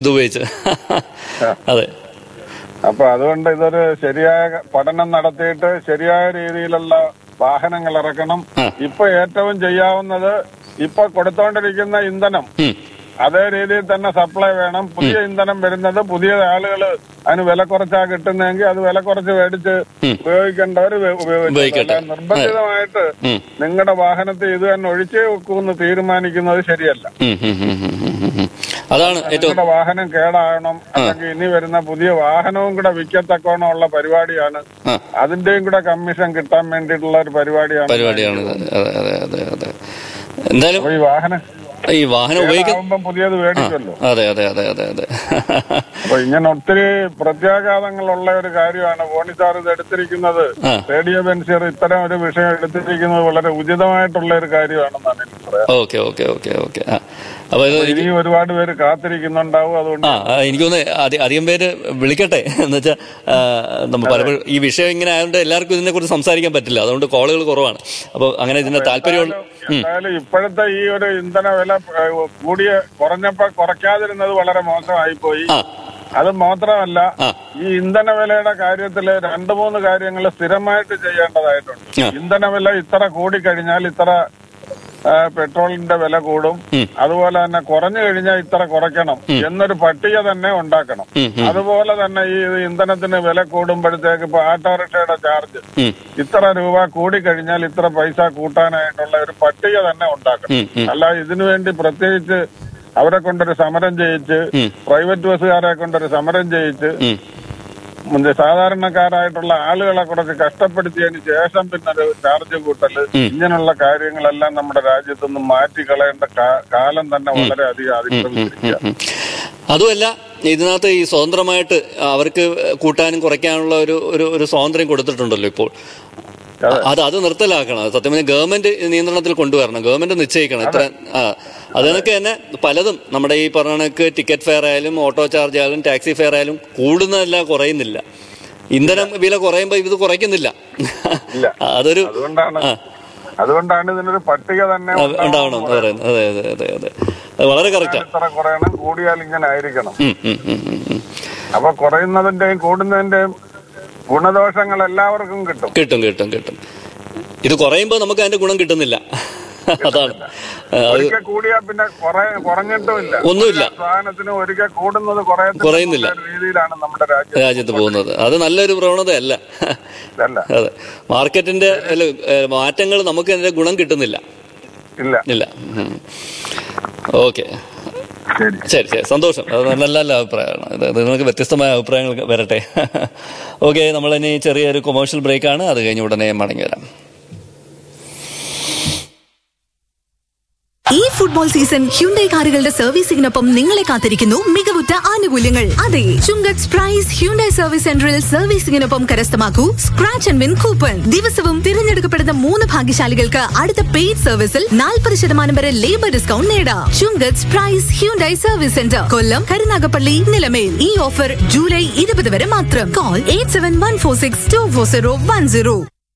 ഇത് ഉപയോഗിച്ച് അതെ അപ്പൊ അതുകൊണ്ട് ഇതൊരു ശരിയായ പഠനം നടത്തിയിട്ട് ശരിയായ രീതിയിലുള്ള വാഹനങ്ങൾ ഇറക്കണം ആ. ഇപ്പൊ ഏറ്റവും ചെയ്യാവുന്നത് ഇപ്പൊ കൊടുത്തോണ്ടിരിക്കുന്ന ഇന്ധനം ഉം. അതേ രീതിയിൽ തന്നെ സപ്ലൈ വേണം പുതിയ ഇന്ധനം വരുന്നത് പുതിയ ആളുകൾ അതിന് വില കുറച്ചാ കിട്ടുന്നതെങ്കിൽ അത് വില കുറച്ച് മേടിച്ച് ഉപയോഗിക്കേണ്ടവർ ഉപയോഗിക്കട്ടെ. നിർബന്ധിതമായിട്ട് ഉം. നിങ്ങളുടെ വാഹനത്തെ ഇത് തന്നെ ഒഴിച്ചേ വെക്കൂന്ന് തീരുമാനിക്കുന്നത് ശരിയല്ല ഉം, ഉം, ഉം, ഉം, ഉം, ഉം, ഉം. അതാണ് ഏറ്റവും നിങ്ങളുടെ വാഹനം കേടാകണം അല്ലെങ്കിൽ ഇനി വരുന്ന പുതിയ വാഹനവും കൂടെ വിൽക്കത്തക്കോണം ഉള്ള പരിപാടിയാണ് ആ. അതിന്റെയും കൂടെ കമ്മീഷൻ കിട്ടാൻ വേണ്ടിയിട്ടുള്ള ഒരു പരിപാടിയാണ് പരിപാടിയാണ് ഇത്. അതെ അതെ അതെ അതെ എന്തായാലും അപ്പൊ ഈ വാഹനം ഈ വാഹനം ഉപയോഗിക്കുന്ന ആവുമ്പം പുതിയത് മേടിക്കുമല്ലോ അതെ അതെ അതെ അതെ അതെ അപ്പൊ ഇങ്ങനെ ഒത്തിരി പ്രത്യാഘാതങ്ങളുള്ള ഒരു കാര്യമാണ് ബോണി സാർ ഇത് എടുത്തിരിക്കുന്നത് ആ. റേഡിയോ ബെൻസിയർ ഇത്തരം ഒരു വിഷയം എടുത്തിരിക്കുന്നത് വളരെ ഉചിതമായിട്ടുള്ള ഒരു കാര്യമാണെന്നാണ് എനിക്ക് പറയാം ഓക്കെ ഓക്കെ ഓക്കെ ഓക്കെ ആ അപ്പൊ ഇത് എനിക്ക് ഇനിയും ഒരുപാട് പേര് കാത്തിരിക്കുന്നുണ്ടാവും അതുകൊണ്ട് ആ ആ, എനിക്ക് തോന്നുന്നു അധി- അധികം പേര് വിളിക്കട്ടെ എന്ന് വെച്ചാൽ നമ്മൾ പലപ്പോഴും ഈ വിഷയം ഇങ്ങനെ ആയതുകൊണ്ട് എല്ലാവർക്കും ഇതിനെ കുറിച്ച് സംസാരിക്കാൻ പറ്റില്ല അതുകൊണ്ട് കോളുകൾ കുറവാണ് അപ്പോൾ അങ്ങനെ ഇതിന്റെ താല്പര്യമുള്ള ഉം. എന്തായാലും ഇപ്പോഴത്തെ ഈ ഒരു ഇന്ധന വില ഏഹ്, കൂടിയ കുറഞ്ഞപ്പോ കുറയ്ക്കാതിരുന്നത് വളരെ മോശമായി പോയി ആ അത് മാത്രമല്ല ആ. ഈ ഇന്ധന വിലയുടെ കാര്യത്തില് രണ്ടു മൂന്ന് കാര്യങ്ങൾ സ്ഥിരമായിട്ട് ചെയ്യേണ്ടതായിട്ടുണ്ട് ആ. ഇന്ധന വില ഇത്ര കൂടിക്കഴിഞ്ഞാൽ ഇത്ര ആ, പെട്രോളിന്റെ വില കൂടും ഉം. അതുപോലെ തന്നെ കുറഞ്ഞു കഴിഞ്ഞാൽ ഇത്ര കുറയ്ക്കണം എന്നൊരു പട്ടിക തന്നെ ഉണ്ടാക്കണം ഉം, ഉം. അതുപോലെ തന്നെ ഈ ഇന്ധനത്തിന് വില കൂടുമ്പോഴത്തേക്ക് ഇപ്പൊ ഓട്ടോറിക്ഷയുടെ ചാർജ് ഉം. ഇത്ര രൂപ കൂടിക്കഴിഞ്ഞാൽ ഇത്ര പൈസ കൂട്ടാനായിട്ടുള്ള ഒരു പട്ടിക തന്നെ ഉണ്ടാക്കണം ഉം, ഉം. അല്ല ഇതിനു വേണ്ടി പ്രത്യേകിച്ച് അവരെ കൊണ്ടൊരു സമരം ചെയ്യിച്ച് ഉം. പ്രൈവറ്റ് ബസ്സുകാരെ കൊണ്ടൊരു സമരം ചെയ്യിച്ച് ഉം. മുന്ത് സാധാരണക്കാരായിട്ടുള്ള ആളുകളെ കുറച്ച് കഷ്ടപ്പെടുത്തിയതിന് ശേഷം പിന്നെ ഒരു ചാർജ് കൂട്ടല് ഇങ്ങനെയുള്ള കാര്യങ്ങളെല്ലാം നമ്മുടെ രാജ്യത്ത് നിന്ന് മാറ്റി കളയേണ്ട കാ- കാലം തന്നെ വളരെ അധികം അതിക്രമിച്ചിരിക്കുക ഉം. അതുമല്ല ഇതിനകത്ത് ഈ സ്വതന്ത്രമായിട്ട് അവർക്ക് കൂട്ടാനും കുറയ്ക്കാനുള്ള ഒരു ഒരു ഒരു സ്വാതന്ത്ര്യം കൊടുത്തിട്ടുണ്ടല്ലോ ഇപ്പോൾ അത് അത് നിർത്തലാക്കണം സത്യം പറഞ്ഞാൽ ഗവൺമെന്റ് നിയന്ത്രണത്തിൽ കൊണ്ടുവരണം ഗവൺമെന്റ് നിശ്ചയിക്കണം ഇത്ര ആ അതിനൊക്കെ തന്നെ പലതും നമ്മുടെ ഈ പറഞ്ഞ കണക്ക് ടിക്കറ്റ് ഫെയർ ആയാലും ഓട്ടോ ചാർജ് ആയാലും ടാക്സി ഫെയർ ആയാലും കൂടുന്നതല്ല കുറയുന്നില്ല ഇന്ധനം വില കുറയുമ്പോൾ ഇത് കുറയ്ക്കുന്നില്ല ഇല്ല. അതൊരു അതുകൊണ്ടാണ് ആ അതുകൊണ്ടാണ് ഇതിനൊരു പട്ടിക തന്നെ ആ, ഉണ്ടാവണം എന്ന് പറയുന്നത് അതെ അതെ അതെ അതെ അത് വളരെ കറക്റ്റാ ഇത്ര കുറയണം കൂടിയാൽ ഇങ്ങനെ ആയിരിക്കണം ഉം ഉം ഉം ഉം ഉം അപ്പൊ കുറയുന്നതിന്റെയും കൂടുന്നതിന്റെയും ഗുണദോഷങ്ങൾ എല്ലാവർക്കും കിട്ടും കിട്ടും കിട്ടും കിട്ടും ഇത് കുറയുമ്പോൾ നമുക്ക് അതിന്റെ ഗുണം കിട്ടുന്നില്ല അതാണ് ആ, അത് ഒരിക്കൽ കൂടിയാ പിന്നെ കുറ- കുറഞ്ഞിട്ടുമില്ല ഒന്നുമില്ല. ഒരു സാധനത്തിന് ഒരിക്കൽ കൂടുന്നത് കുറയത്തില്ല കുറയുന്നില്ല. എന്നുള്ള ഒരു രീതിയിലാണ് നമ്മുടെ രാജ്യം രാജ്യത്ത് പോകുന്നത് അത് നല്ലൊരു പ്രവണതയല്ല അല്ല അതെ മാർക്കറ്റിന്റെ മാറ്റങ്ങൾ നമുക്ക് അതിന്റെ ഗുണം കിട്ടുന്നില്ല ഇല്ല ഇല്ല ഓക്കെ ശരി ശരി ശരി സന്തോഷം അത് നല്ല നല്ല അഭിപ്രായമാണ് ഇത് ഇത് നിങ്ങൾക്ക് വ്യത്യസ്തമായ അഭിപ്രായങ്ങൾ വരട്ടെ ഓക്കെ നമ്മളിനി ചെറിയൊരു കൊമേഴ്ഷ്യൽ ബ്രേക്കാണ് അത് കഴിഞ്ഞ് ഉടനെ മടങ്ങി വരാം ഈ ഫുട്ബോൾ സീസൺ ഹ്യുണ്ടൈ കാറുകളുടെ സർവീസിംഗിനൊപ്പം നിങ്ങളെ കാത്തിരിക്കുന്നു മികവുറ്റ ആനുകൂല്യങ്ങൾ അതെ ചുങ്കത്ത് പ്രൈസ് ഹ്യുണ്ടൈ സർവീസ് സെന്ററിൽ സർവീസിംഗിനൊപ്പം കരസ്ഥമാക്കൂ സ്ക്രാച്ച് ആൻഡ് വിൻ കൂപ്പൺ ദിവസവും തിരഞ്ഞെടുക്കപ്പെടുന്ന മൂന്ന് ഭാഗ്യശാലികൾക്ക് അടുത്ത പെയ്ഡ് സർവീസിൽ നാൽപ്പത് ശതമാനം വരെ ലേബർ ഡിസ്കൗണ്ട് നേടാം Chungath prize Hyundai service centre Kollam Karunagappally Nilamel ഈ ഓഫർ ജൂലൈ ഇരുപത് വരെ മാത്രം call eight seven one four six two four zero one zero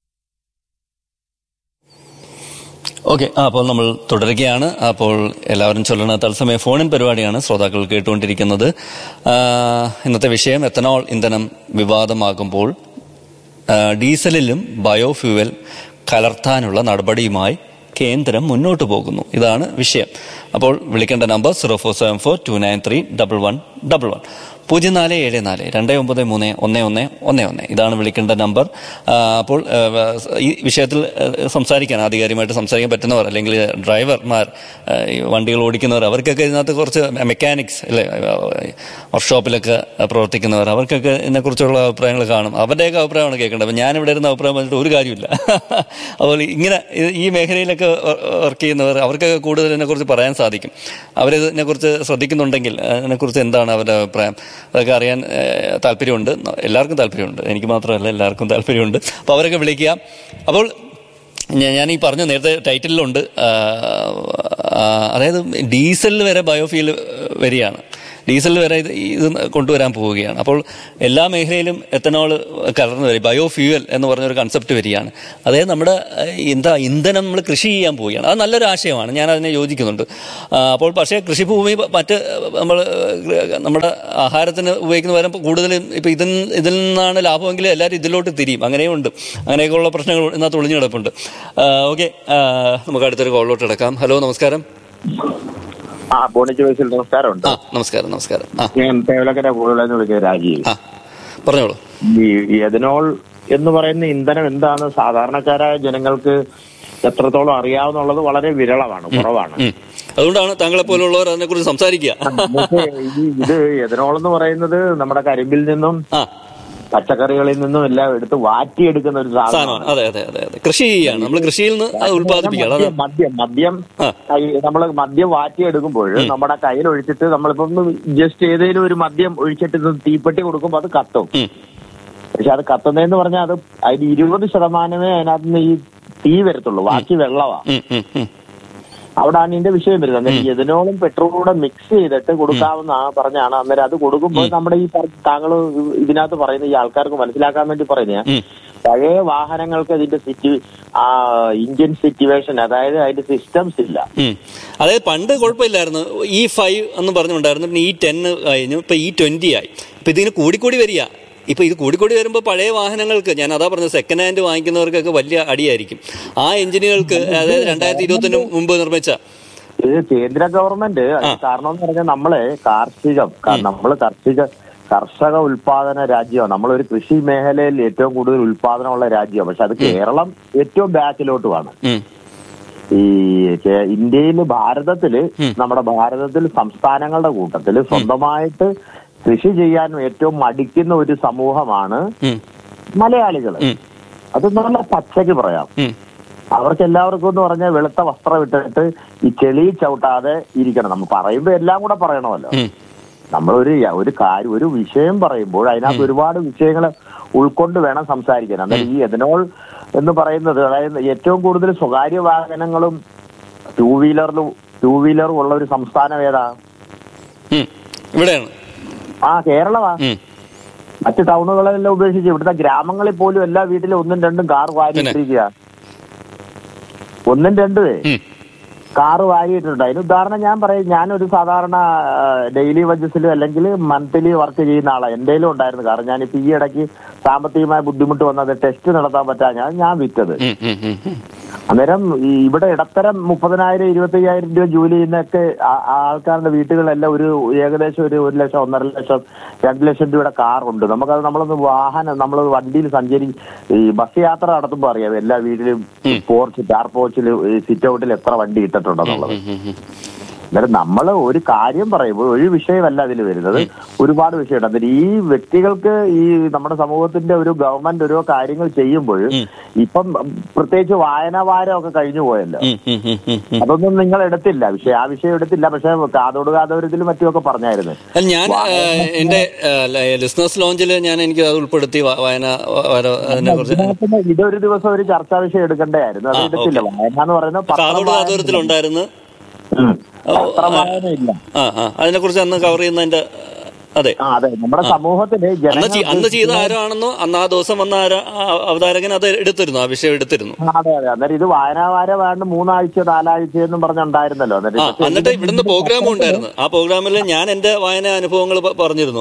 okay ആ അപ്പോൾ നമ്മൾ തുടരുകയാണ് അപ്പോൾ എല്ലാവരും ചൊല്ലുന്ന തത്സമയ ഫോണിൻ പരിപാടിയാണ് ശ്രോതാക്കൾ കേട്ടുകൊണ്ടിരിക്കുന്നത് ആ, ഇന്നത്തെ വിഷയം എത്തനോൾ ഇന്ധനം വിവാദമാകുമ്പോൾ ആ, ഡീസലിലും ബയോഫ്യൂവൽ കലർത്താനുള്ള നടപടിയുമായി കേന്ദ്രം മുന്നോട്ട് പോകുന്നു ഇതാണ് വിഷയം അപ്പോൾ വിളിക്കേണ്ട number zero four seven four two nine three double one double one പൂജ്യം നാല് ഏഴ് നാല് രണ്ട് ഒമ്പത് മൂന്ന് ഒന്ന് ഒന്ന് ഒന്ന് ഒന്ന് ഇതാണ് വിളിക്കേണ്ട നമ്പർ ആ, അപ്പോൾ ആ, ഈ വിഷയത്തിൽ ആ, സംസാരിക്കാൻ ആധികാരികമായിട്ട് സംസാരിക്കാൻ പറ്റുന്നവർ അല്ലെങ്കിൽ ഡ്രൈവർമാർ ആ, ഈ വണ്ടികൾ ഓടിക്കുന്നവർ അവർക്കൊക്കെ ഇതിനകത്ത് കുറച്ച് മെക്കാനിക്സ് അല്ലെ വർക്ക്ഷോപ്പിലൊക്കെ പ്രവർത്തിക്കുന്നവർ അവർക്കൊക്കെ ഇതിനെക്കുറിച്ചുള്ള അഭിപ്രായങ്ങൾ കാണും അവരുടെയൊക്കെ അഭിപ്രായമാണ് കേൾക്കേണ്ടത് അപ്പം ഞാനിവിടെ ഇരുന്ന അഭിപ്രായം പറഞ്ഞിട്ട് ഒരു കാര്യമില്ല അതുപോലെ ഇങ്ങനെ ഇത് ഈ മേഖലയിലൊക്കെ വർക്ക് ചെയ്യുന്നവർ അവർക്കൊക്കെ കൂടുതൽ ഇതിനെക്കുറിച്ച് പറയാൻ സാധിക്കും അവരിതിനെക്കുറിച്ച് ശ്രദ്ധിക്കുന്നുണ്ടെങ്കിൽ അതിനെക്കുറിച്ച് എന്താണ് അവരുടെ അഭിപ്രായം അതൊക്കെ അറിയാൻ ഏഹ്, താല്പര്യമുണ്ട് എല്ലാവർക്കും താല്പര്യമുണ്ട് എനിക്ക് മാത്രമല്ല എല്ലാവർക്കും താല്പര്യമുണ്ട് അപ്പോൾ അവരൊക്കെ വിളിക്കുക അപ്പോൾ ഞാ- ഞാൻ ഈ പറഞ്ഞ നേരത്തെ ടൈറ്റിലുണ്ട് ആ, ആ, അതായത് ഡീസലിൽ വരെ ബയോഫ്യൂൽ വരികയാണ് ഡീസൽ വരെ ഇത് ഇത് കൊണ്ടുവരാൻ പോവുകയാണ് അപ്പോൾ എല്ലാ മേഖലയിലും എത്തനോൾ കലർന്നു വരും ബയോ ഫ്യൂവൽ എന്ന് പറഞ്ഞൊരു കൺസെപ്റ്റ് വരികയാണ് അതായത് നമ്മുടെ ഏഹ്, എന്താ ഇന്ധനം നമ്മൾ കൃഷി ചെയ്യാൻ പോവുകയാണ് അത് നല്ലൊരു ആശയമാണ് ഞാൻ അതിനെ യോജിക്കുന്നുണ്ട് ആ, അപ്പോൾ പക്ഷേ കൃഷിഭൂമി മറ്റ് നമ്മൾ നമ്മുടെ ആഹാരത്തിന് ഉപയോഗിക്കുന്ന പകരം കൂടുതലും ഇപ്പം ഇതിൽ ഇതിൽ നിന്നാണ് ലാഭമെങ്കിൽ എല്ലാവരും ഇതിലോട്ട് തിരിയും അങ്ങനെയുണ്ട് അങ്ങനെയൊക്കെയുള്ള പ്രശ്നങ്ങൾ ഇന്നത്തെ ഒളിഞ്ഞു കിടപ്പുണ്ട് ഓക്കെ നമുക്ക് അടുത്തൊരു കോളിലോട്ട് കിടക്കാം ഹലോ നമസ്കാരം ആ പോണിച്ച് വയസ്സിൽ നമസ്കാരമുണ്ട് ആ നമസ്കാരം നമസ്കാരം ആ ഞാൻ തേവലക്കര കൂടുതലെന്ന് വിളിക്കുന്ന രാജീവ് ആ പറഞ്ഞോളൂ ഈ എഥനോൾ എന്ന് പറയുന്ന ഇന്ധനം എന്താണ് സാധാരണക്കാരായ ജനങ്ങൾക്ക് എത്രത്തോളം അറിയാവുന്നുള്ളത് വളരെ വിരളമാണ് കുറവാണ് ഉം. അതുകൊണ്ടാണ് താങ്കളെ പോലുള്ളവർ അതിനെക്കുറിച്ച് സംസാരിക്കുക നമുക്ക് ഈ ഇത് എഥനോൾ എന്ന് പറയുന്നത് നമ്മുടെ കരിമ്പിൽ നിന്നും ആ പച്ചക്കറികളിൽ നിന്നും എല്ലാം എടുത്ത് വാറ്റിയെടുക്കുന്ന ഒരു സാധനമാണ് സാധനമാണ് അതെ അതെ അതെ അതെ കൃഷി ചെയ്യാണ് നമ്മൾ കൃഷിയിൽ നിന്ന് അത് ഉൽപ്പാദിപ്പിക്കുകയാണ് അതാണ് മദ്യം മദ്യം ആ. നമ്മൾ മദ്യം വാറ്റിയെടുക്കുമ്പോൾ നമ്മുടെ കയ്യിൽ ഒഴിച്ചിട്ട് നമ്മളിപ്പം ജസ്റ്റ് ഏതെങ്കിലും ഒരു മദ്യം ഒഴിച്ചിട്ട് ഇത് തീപ്പെട്ടി കൊടുക്കുമ്പോൾ അത് കത്തും ഉം. പക്ഷെ അത് കത്തുന്നതെന്ന് പറഞ്ഞാൽ അത് അതിന് ഇരുപത് ശതമാനമേ അതിനകത്ത് നിന്ന് ഈ തീ വരത്തുള്ളൂ ബാക്കി വെള്ളമാ ഉം, ഉം, ഉം. അവിടാണ് ഇതിന്റെ വിഷയം വരുന്നത് അന്നേരം എഥനോളും പെട്രോളും കൂടെ മിക്സ് ചെയ്തിട്ട് കൊടുക്കാവുന്ന ആ പറഞ്ഞാണ് അന്നേരം അത് കൊടുക്കുമ്പോൾ നമ്മുടെ ഈ താങ്കൾ ഇതിനകത്ത് പറയുന്ന ഈ ആൾക്കാർക്ക് മനസ്സിലാക്കാൻ വേണ്ടി പറയുന്ന ഉം. പഴയ വാഹനങ്ങൾക്ക് അതിന്റെ സിറ്റി ആ ഇന്ത്യൻ സിറ്റുവേഷൻ അതായത് അതിന്റെ സിസ്റ്റംസ് ഇല്ല ഉം. അതായത് പണ്ട് കുഴപ്പമില്ലായിരുന്നു ഈ ഫൈവ് എന്ന് പറഞ്ഞുണ്ടായിരുന്നു പിന്നെ ഈ ടെൻ കഴിഞ്ഞു ഇപ്പൊ ഈ ട്വന്റി ആയി ഇപ്പൊ ഇതിന് കൂടിക്കൂടി വരിക ഇപ്പൊ ഇത് കൂടിക്കൂടി വരുമ്പോൾ പഴയ വാഹനങ്ങൾക്ക് ഞാൻ അതാ പറഞ്ഞത് സെക്കൻഡ് ഹാൻഡ് വാങ്ങിക്കുന്നവർക്കൊക്കെ വലിയ അടിയായിരിക്കും ആ എഞ്ചിനുകൾക്ക് അതായത് രണ്ടായിരത്തി ഇരുപത്തിന് മുമ്പ് നിർമ്മിച്ച ഇത് കേന്ദ്ര ഗവൺമെന്റ് അതിന് കാരണം എന്ന് പറഞ്ഞാൽ നമ്മളെ കാർഷികം കാ- നമ്മള് കാർഷിക കർഷക ഉൽപാദന രാജ്യമാണ് നമ്മളൊരു കൃഷി മേഖലയിൽ ഏറ്റവും കൂടുതൽ ഉൽപാദനമുള്ള രാജ്യമാണ് പക്ഷെ അത് കേരളം ഏറ്റവും ബാക്കിലോട്ടുമാണ് ഉം. ഈ കേ- ഇന്ത്യയിൽ ഭാരതത്തില് നമ്മുടെ ഭാരതത്തിൽ സംസ്ഥാനങ്ങളുടെ കൂട്ടത്തിൽ സ്വന്തമായിട്ട് കൃഷി ചെയ്യാൻ ഏറ്റവും മടിക്കുന്ന ഒരു സമൂഹമാണ് ഉം. മലയാളികൾ ഉം. അത് നല്ല പച്ചയ്ക്ക് പറയാം ഉം. അവർക്ക് എല്ലാവർക്കും എന്ന് പറഞ്ഞാൽ വെളുത്ത വസ്ത്രം ഇട്ടിട്ട് ഈ ചെളി ചവിട്ടാതെ ഇരിക്കണം നമ്മൾ പറയുമ്പോ എല്ലാം കൂടെ പറയണമല്ലോ ഉം. നമ്മളൊരു ഒരു കാര്യം ഒരു വിഷയം പറയുമ്പോൾ അതിനകത്ത് ഒരുപാട് വിഷയങ്ങൾ ഉൾക്കൊണ്ട് വേണം സംസാരിക്കാൻ അന്നേരം ഈ എഥനോൾ എന്ന് പറയുന്നത് അതായത് ഏറ്റവും കൂടുതൽ സ്വകാര്യ വാഹനങ്ങളും ടൂ വീലറിലും ടൂ വീലറും ഉള്ള ഒരു സംസ്ഥാനം ഏതാ ഉം. ഇവിടെയാണ് ആ കേരളമാ ഉം. മറ്റ് ടൗണുകളെല്ലാം ഉപേക്ഷിച്ച് ഇവിടുത്തെ ഗ്രാമങ്ങളിൽ പോലും എല്ലാ വീട്ടിലും ഒന്നും രണ്ടും കാർ വാരിയിട്ടിരിക്കുക ഒന്നും രണ്ടുമേ ഉം. കാറ് വാരിയിട്ടുണ്ട് അതിന് ഉദാഹരണം ഞാൻ പറയും ഞാനൊരു സാധാരണ ഡെയിലി വജസിലും അല്ലെങ്കിൽ മന്ത്ലി വർക്ക് ചെയ്യുന്ന ആളാണ് എന്റെയിലും ഉണ്ടായിരുന്നു കാരണം ഞാനിപ്പോ ഈ ഇടയ്ക്ക് സാമ്പത്തികമായ ബുദ്ധിമുട്ട് വന്നത് ടെസ്റ്റ് നടത്താൻ പറ്റാ ഞാൻ ഞാൻ വിറ്റത് ഉം. ഉം. ഉം. ഉം. അന്നേരം ഈ ഇവിടെ ഇടത്തരം മുപ്പതിനായിരം ഇരുപത്തയ്യായിരം രൂപ ജോലി ചെയ്യുന്നൊക്കെ ആ- ആ ആൾക്കാരുടെ വീട്ടുകളിലെല്ലാം ഒരു ഏകദേശം ഒരു ഒരു ലക്ഷം ഒന്നര ലക്ഷം രണ്ട് ലക്ഷം രൂപയുടെ കാറുണ്ട് നമുക്കത് നമ്മളൊന്ന് വാഹനം നമ്മൾ വണ്ടിയിൽ സഞ്ചരി ഈ ബസ് യാത്ര നടത്തുമ്പോൾ അറിയാം എല്ലാ വീട്ടിലും പോർച്ച് കാർ പോർച്ചിൽ സിറ്റ് ഔട്ടിൽ എത്ര വണ്ടി ഇട്ടിട്ടുണ്ടെന്നുള്ളത് ഉം. ഉം. അന്നേരം നമ്മൾ ഒരു കാര്യം പറയുമ്പോൾ ഒരു വിഷയമല്ല അതിൽ വരുന്നത് ഒരുപാട് വിഷയമുണ്ട് അന്നേരം ഈ വ്യക്തികൾക്ക് ഈ നമ്മുടെ സമൂഹത്തിന്റെ ഒരു ഗവൺമെന്റ് ഓരോ കാര്യങ്ങൾ ചെയ്യുമ്പോൾ ഇപ്പം പ്രത്യേകിച്ച് വായനാവാരം ഒക്കെ കഴിഞ്ഞു പോയല്ലോ ഉം. ഉം. ഉം. ഉം. ഉം. അതൊന്നും നിങ്ങൾ എടുത്തില്ല വിഷയം ആ വിഷയം എടുത്തില്ല പക്ഷെ കാതോട് കാതോരത്തിലും മറ്റുമൊക്കെ പറഞ്ഞായിരുന്നു അല്ല ഞാൻ ഏഹ്, എന്റെ ലിസ്ണേഴ്സ് ലോഞ്ചിൽ ഞാൻ എനിക്ക് അത് ഉൾപ്പെടുത്തി വ- വായന വര- അതിനെ കുറിച്ച് ഇതിനകത്ത് ഇതൊരു ദിവസം ഒരു ചർച്ചാ വിഷയം എടുക്കേണ്ടതായിരുന്നു അത് ആ, എടുത്തില്ല ഓക്കേ. വായന എന്ന് പറയുന്നത് പത്രം കാതോട് വായന- കാതോരത്തിലുണ്ടായിരുന്നു ഉം. പത്രം വായന ഇല്ല ആ ആ അതിനെ കുറിച്ച് അന്ന് കവർ ചെയ്യുന്നതിന്റെ അതെ ആ അതെ നമ്മുടെ സമൂഹത്തില് അന്ന് ചെ- അന്ന് ചെയ്ത ജനങ്ങൾ ആരാണെന്നോ അന്ന് ആ ദിവസം വന്ന ആരാ ആ അവതാരകൻ അത് എടുത്തിരുന്നു ആ വിഷയം എടുത്തിരുന്നു അതെ അതെ അന്നേരം ഇത് വായനാവാര വേണ്ട മൂന്നാഴ്ച നാലാഴ്ച എന്നും പറഞ്ഞുണ്ടായിരുന്നല്ലോ അന്നേരം ആ ഇതൊക്കെ എന്നിട്ട് ഇവിടുന്ന് പ്രോഗ്രാമും ഉണ്ടായിരുന്നു ആ പ്രോഗ്രാമിൽ ഞാൻ എന്റെ വായന അനുഭവങ്ങൾ പ- പറഞ്ഞിരുന്നു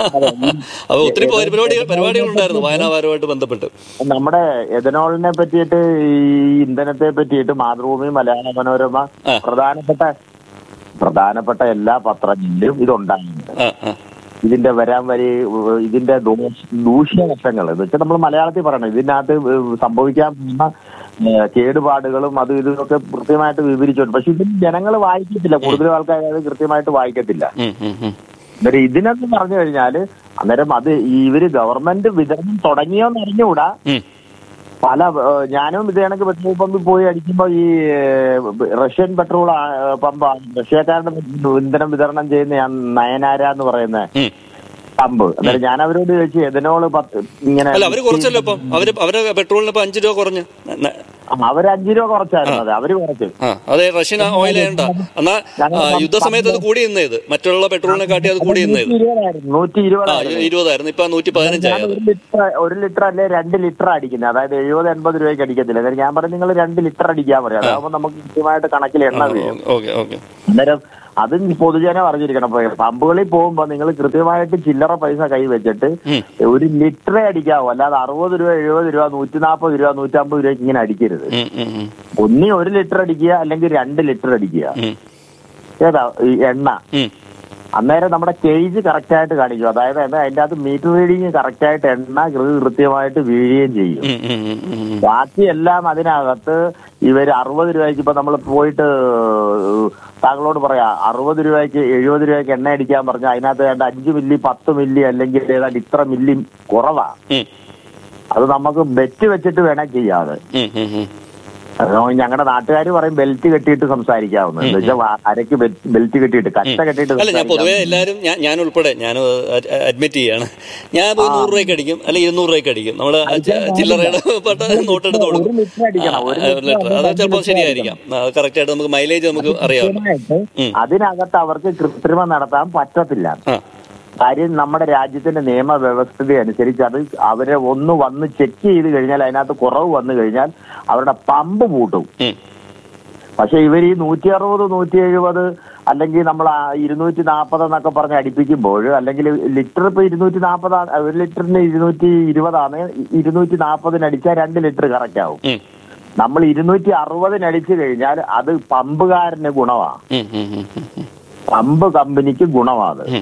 അപ്പൊ ഒത്തിരി പരിപാടി പരിപാടികൾ ഉണ്ടായിരുന്നു വായനാവാരമായിട്ട് ബന്ധപ്പെട്ട് നമ്മുടെ എഥനോളിനെ പറ്റിയിട്ട് ഈ ഇന്ധനത്തെ പറ്റിയിട്ട് മാതൃഭൂമി മലയാള മനോരമ ആ. പ്രധാനപ്പെട്ട പ്രധാനപ്പെട്ട എല്ലാ പത്രങ്ങളിലും ഇതുണ്ടായിരുന്നു ആ ആ ഇതിന്റെ വരാൻ വരി ഇതിന്റെ ദോഷ- ദൂഷ്യവശങ്ങൾ എന്ന് വെച്ചാൽ നമ്മൾ മലയാളത്തിൽ പറയണം ഇതിനകത്ത് സംഭവിക്കാൻ പോകുന്ന ഏഹ്, കേടുപാടുകളും അത് ഇതൊക്കെ കൃത്യമായിട്ട് വിവരിച്ചുണ്ട് പക്ഷെ ഇതിന് ജനങ്ങൾ വായിക്കത്തില്ല കൂടുതൽ ആൾക്കാർ അത് കൃത്യമായിട്ട് വായിക്കത്തില്ല ഉം, ഉം, ഉം. അന്നേരം ഇതിനകത്ത് പറഞ്ഞു കഴിഞ്ഞാല് അന്നേരം അത് ഇവര് ഗവൺമെന്റ് വിതരണം തുടങ്ങിയോന്ന് അറിഞ്ഞുകൂടാ ഉം. പല ഏഹ്, ഞാനും ഇത് കണക്ക് പെട്രോൾ പമ്പിൽ പോയി അടിക്കുമ്പോ ഈ ഏഹ്, റഷ്യൻ പെട്രോൾ പമ്പാണ് റഷ്യക്കാരുടെ ഇന്ധനം വിതരണം ചെയ്യുന്ന ഞാൻ നയനാര എന്ന് പറയുന്ന ഉം. പമ്പ് അന്നേരം ഞാൻ അവരോട് ചോദിച്ചു എഥനോള് പത്ത് ഇങ്ങനെ അല്ല അവര് കുറച്ചല്ലോ ഇപ്പം അവര് അവരെ പെട്രോളിന് ഇപ്പൊ അഞ്ചു രൂപ കുറഞ്ഞ് ന- ന- അവര് അഞ്ചു രൂപ കുറച്ചായിരുന്നു അത് അവര് കുറച്ച് ആ അതെ റഷ്യൻ ഓയിൽ വേണ്ട എന്നാ ആ, യുദ്ധസമയത്ത് അത് കൂടി നിന്നത് മറ്റുള്ള പെട്രോളിനെ കാട്ടി അത് കൂടി നിന്നത് നൂറ്റി ഇരുപതായിരുന്നു നൂറ്റി ആ ഇരുപതായിരുന്നു ഇരുപതായിരുന്നു ഇപ്പൊ നൂറ്റി ഞാൻ പതിനഞ്ചായത് ഒരു ലിറ്റർ ഒരു ലിറ്റർ അല്ലെ രണ്ട് ലിറ്റർ അടിക്കുന്നത് അതായത് എഴുപത് എൺപത് രൂപയ്ക്ക് അടിക്കത്തില്ല അന്നേരം ഞാൻ പറഞ്ഞു നിങ്ങൾ രണ്ട് ലിറ്റർ അടിക്കാൻ പറയാം അതാകുമ്പോൾ നമുക്ക് കൃത്യമായിട്ട് കണക്കിൽ എണ്ണ വീഴും ഓക്കെ ഓക്കെ അന്നേരം അത് പൊതുജനം അറിഞ്ഞിരിക്കണം ഇപ്പൊ പമ്പുകളിൽ പോകുമ്പോ നിങ്ങൾ കൃത്യമായിട്ട് ചില്ലറ പൈസ കൈ വെച്ചിട്ട് ഉം. ഒരു ലിറ്ററേ അടിക്കാവൂ അല്ലാതെ അറുപത് രൂപ എഴുപത് രൂപ നൂറ്റി നാൽപ്പത് രൂപ നൂറ്റമ്പത് രൂപയ്ക്ക് ഇങ്ങനെ അടിക്കരുത് ഉം, ഉം, ഉം, ഒന്നി ഒരു ലിറ്റർ അടിക്കുക അല്ലെങ്കിൽ രണ്ട് ലിറ്റർ അടിക്കുക ഉം, ഏതാ ഈ എണ്ണ ഉം. അന്നേരം നമ്മുടെ കേജ് കറക്റ്റ് ആയിട്ട് കാണിക്കും അതായത് എന്താ അതിന്റെ അകത്ത് മീറ്റർ റീഡിങ് കറക്റ്റ് ആയിട്ട് എണ്ണ കൃ- കൃത്യമായിട്ട് വീഴുകയും ചെയ്യും ഉം, ഉം, ഉം, ഉം. ബാക്കിയെല്ലാം അതിനകത്ത് ഇവര് അറുപത് രൂപയ്ക്ക് ഇപ്പൊ നമ്മൾ പോയിട്ട് താങ്കളോട് പറയാ അറുപത് രൂപയ്ക്ക് എഴുപത് രൂപയ്ക്ക് എണ്ണ അടിക്കാൻ പറഞ്ഞാൽ അതിനകത്ത് വേണ്ട അഞ്ച് മില്ലി പത്ത് മില്ലി അല്ലെങ്കിൽ ഏതാണ്ട് ഇത്ര മില്ലി കുറവാ ഉം, അത് നമുക്ക് ബെറ്റ് വെച്ചിട്ട് വേണം ചെയ്യാതെ ഉം, ഉം, ഉം. ഞങ്ങളുടെ നാട്ടുകാർ പറയും ബെൽറ്റ് കെട്ടിയിട്ട് സംസാരിക്കാവുന്നത് എന്ന് വെച്ചാൽ അരക്ക് ബെൽറ്റ് കെട്ടിയിട്ട് കച്ച കെട്ടിയിട്ട് അല്ല ഞാൻ പൊതുവേ സംസാരിക്കാം. എല്ലാവരും ഞാൻ ഞാൻ ഉൾപ്പെടെ ഞാൻ അഡ്മിറ്റ് ചെയ്യാണ് ഞാൻ പോയി നൂറ് രൂപയ്ക്ക് അടിക്കും അല്ലെങ്കിൽ ഇരുന്നൂറ് രൂപയ്ക്ക് അടിക്കും നമ്മള് ചില്ലറയുടെ പെട്ട നോട്ടെടുത്ത് ഒരു കൊടുക്കും ലിറ്റർ അടിക്കണം ഒരു ആ, ഒരു ലിറ്റർ അത് ലിറ്റർ ചിലപ്പോൾ ശരിയായിരിക്കാം കറക്റ്റ് ആയിട്ട് നമുക്ക് മൈലേജ് നമുക്ക് അറിയാമല്ലോ കൃത്യമായിട്ട് ഉം. അതിനകത്ത് അവർക്ക് കൃത്രിമം നടത്താൻ പറ്റത്തില്ല ആ കാര്യം നമ്മുടെ രാജ്യത്തിന്റെ നിയമവ്യവസ്ഥത അനുസരിച്ച് അത് അവരെ ഒന്ന് വന്ന് ചെക്ക് ചെയ്ത് കഴിഞ്ഞാൽ അതിനകത്ത് കുറവ് വന്നു കഴിഞ്ഞാൽ അവരുടെ പമ്പ് പൂട്ടും ഉം, പക്ഷെ ഇവർ ഈ നൂറ്റി അറുപത് നൂറ്റി എഴുപത് അല്ലെങ്കിൽ നമ്മൾ ആ ഇരുന്നൂറ്റി നാൽപ്പത് എന്നൊക്കെ പറഞ്ഞ് അടിപ്പിക്കുമ്പോൾ അല്ലെങ്കിൽ ലിറ്റർ ഇപ്പൊ ഇരുന്നൂറ്റി നാൽപ്പതാണ് ഒരു ലിറ്ററിന് ഇരുന്നൂറ്റി ഇരുപതാണ് ഇരുന്നൂറ്റി നാൽപ്പതിന് അടിച്ചാൽ രണ്ട് ലിറ്റർ കറക്റ്റ് ആവും ഉം, നമ്മൾ ഇരുന്നൂറ്റി അറുപതിന് അടിച്ചു കഴിഞ്ഞാൽ അത് പമ്പുകാരന് ഗുണമാണ് ഉം, ഉം, ഉം, ഉം, ഉം. പമ്പ് കമ്പനിക്ക് ഗുണമാണ് ഉം.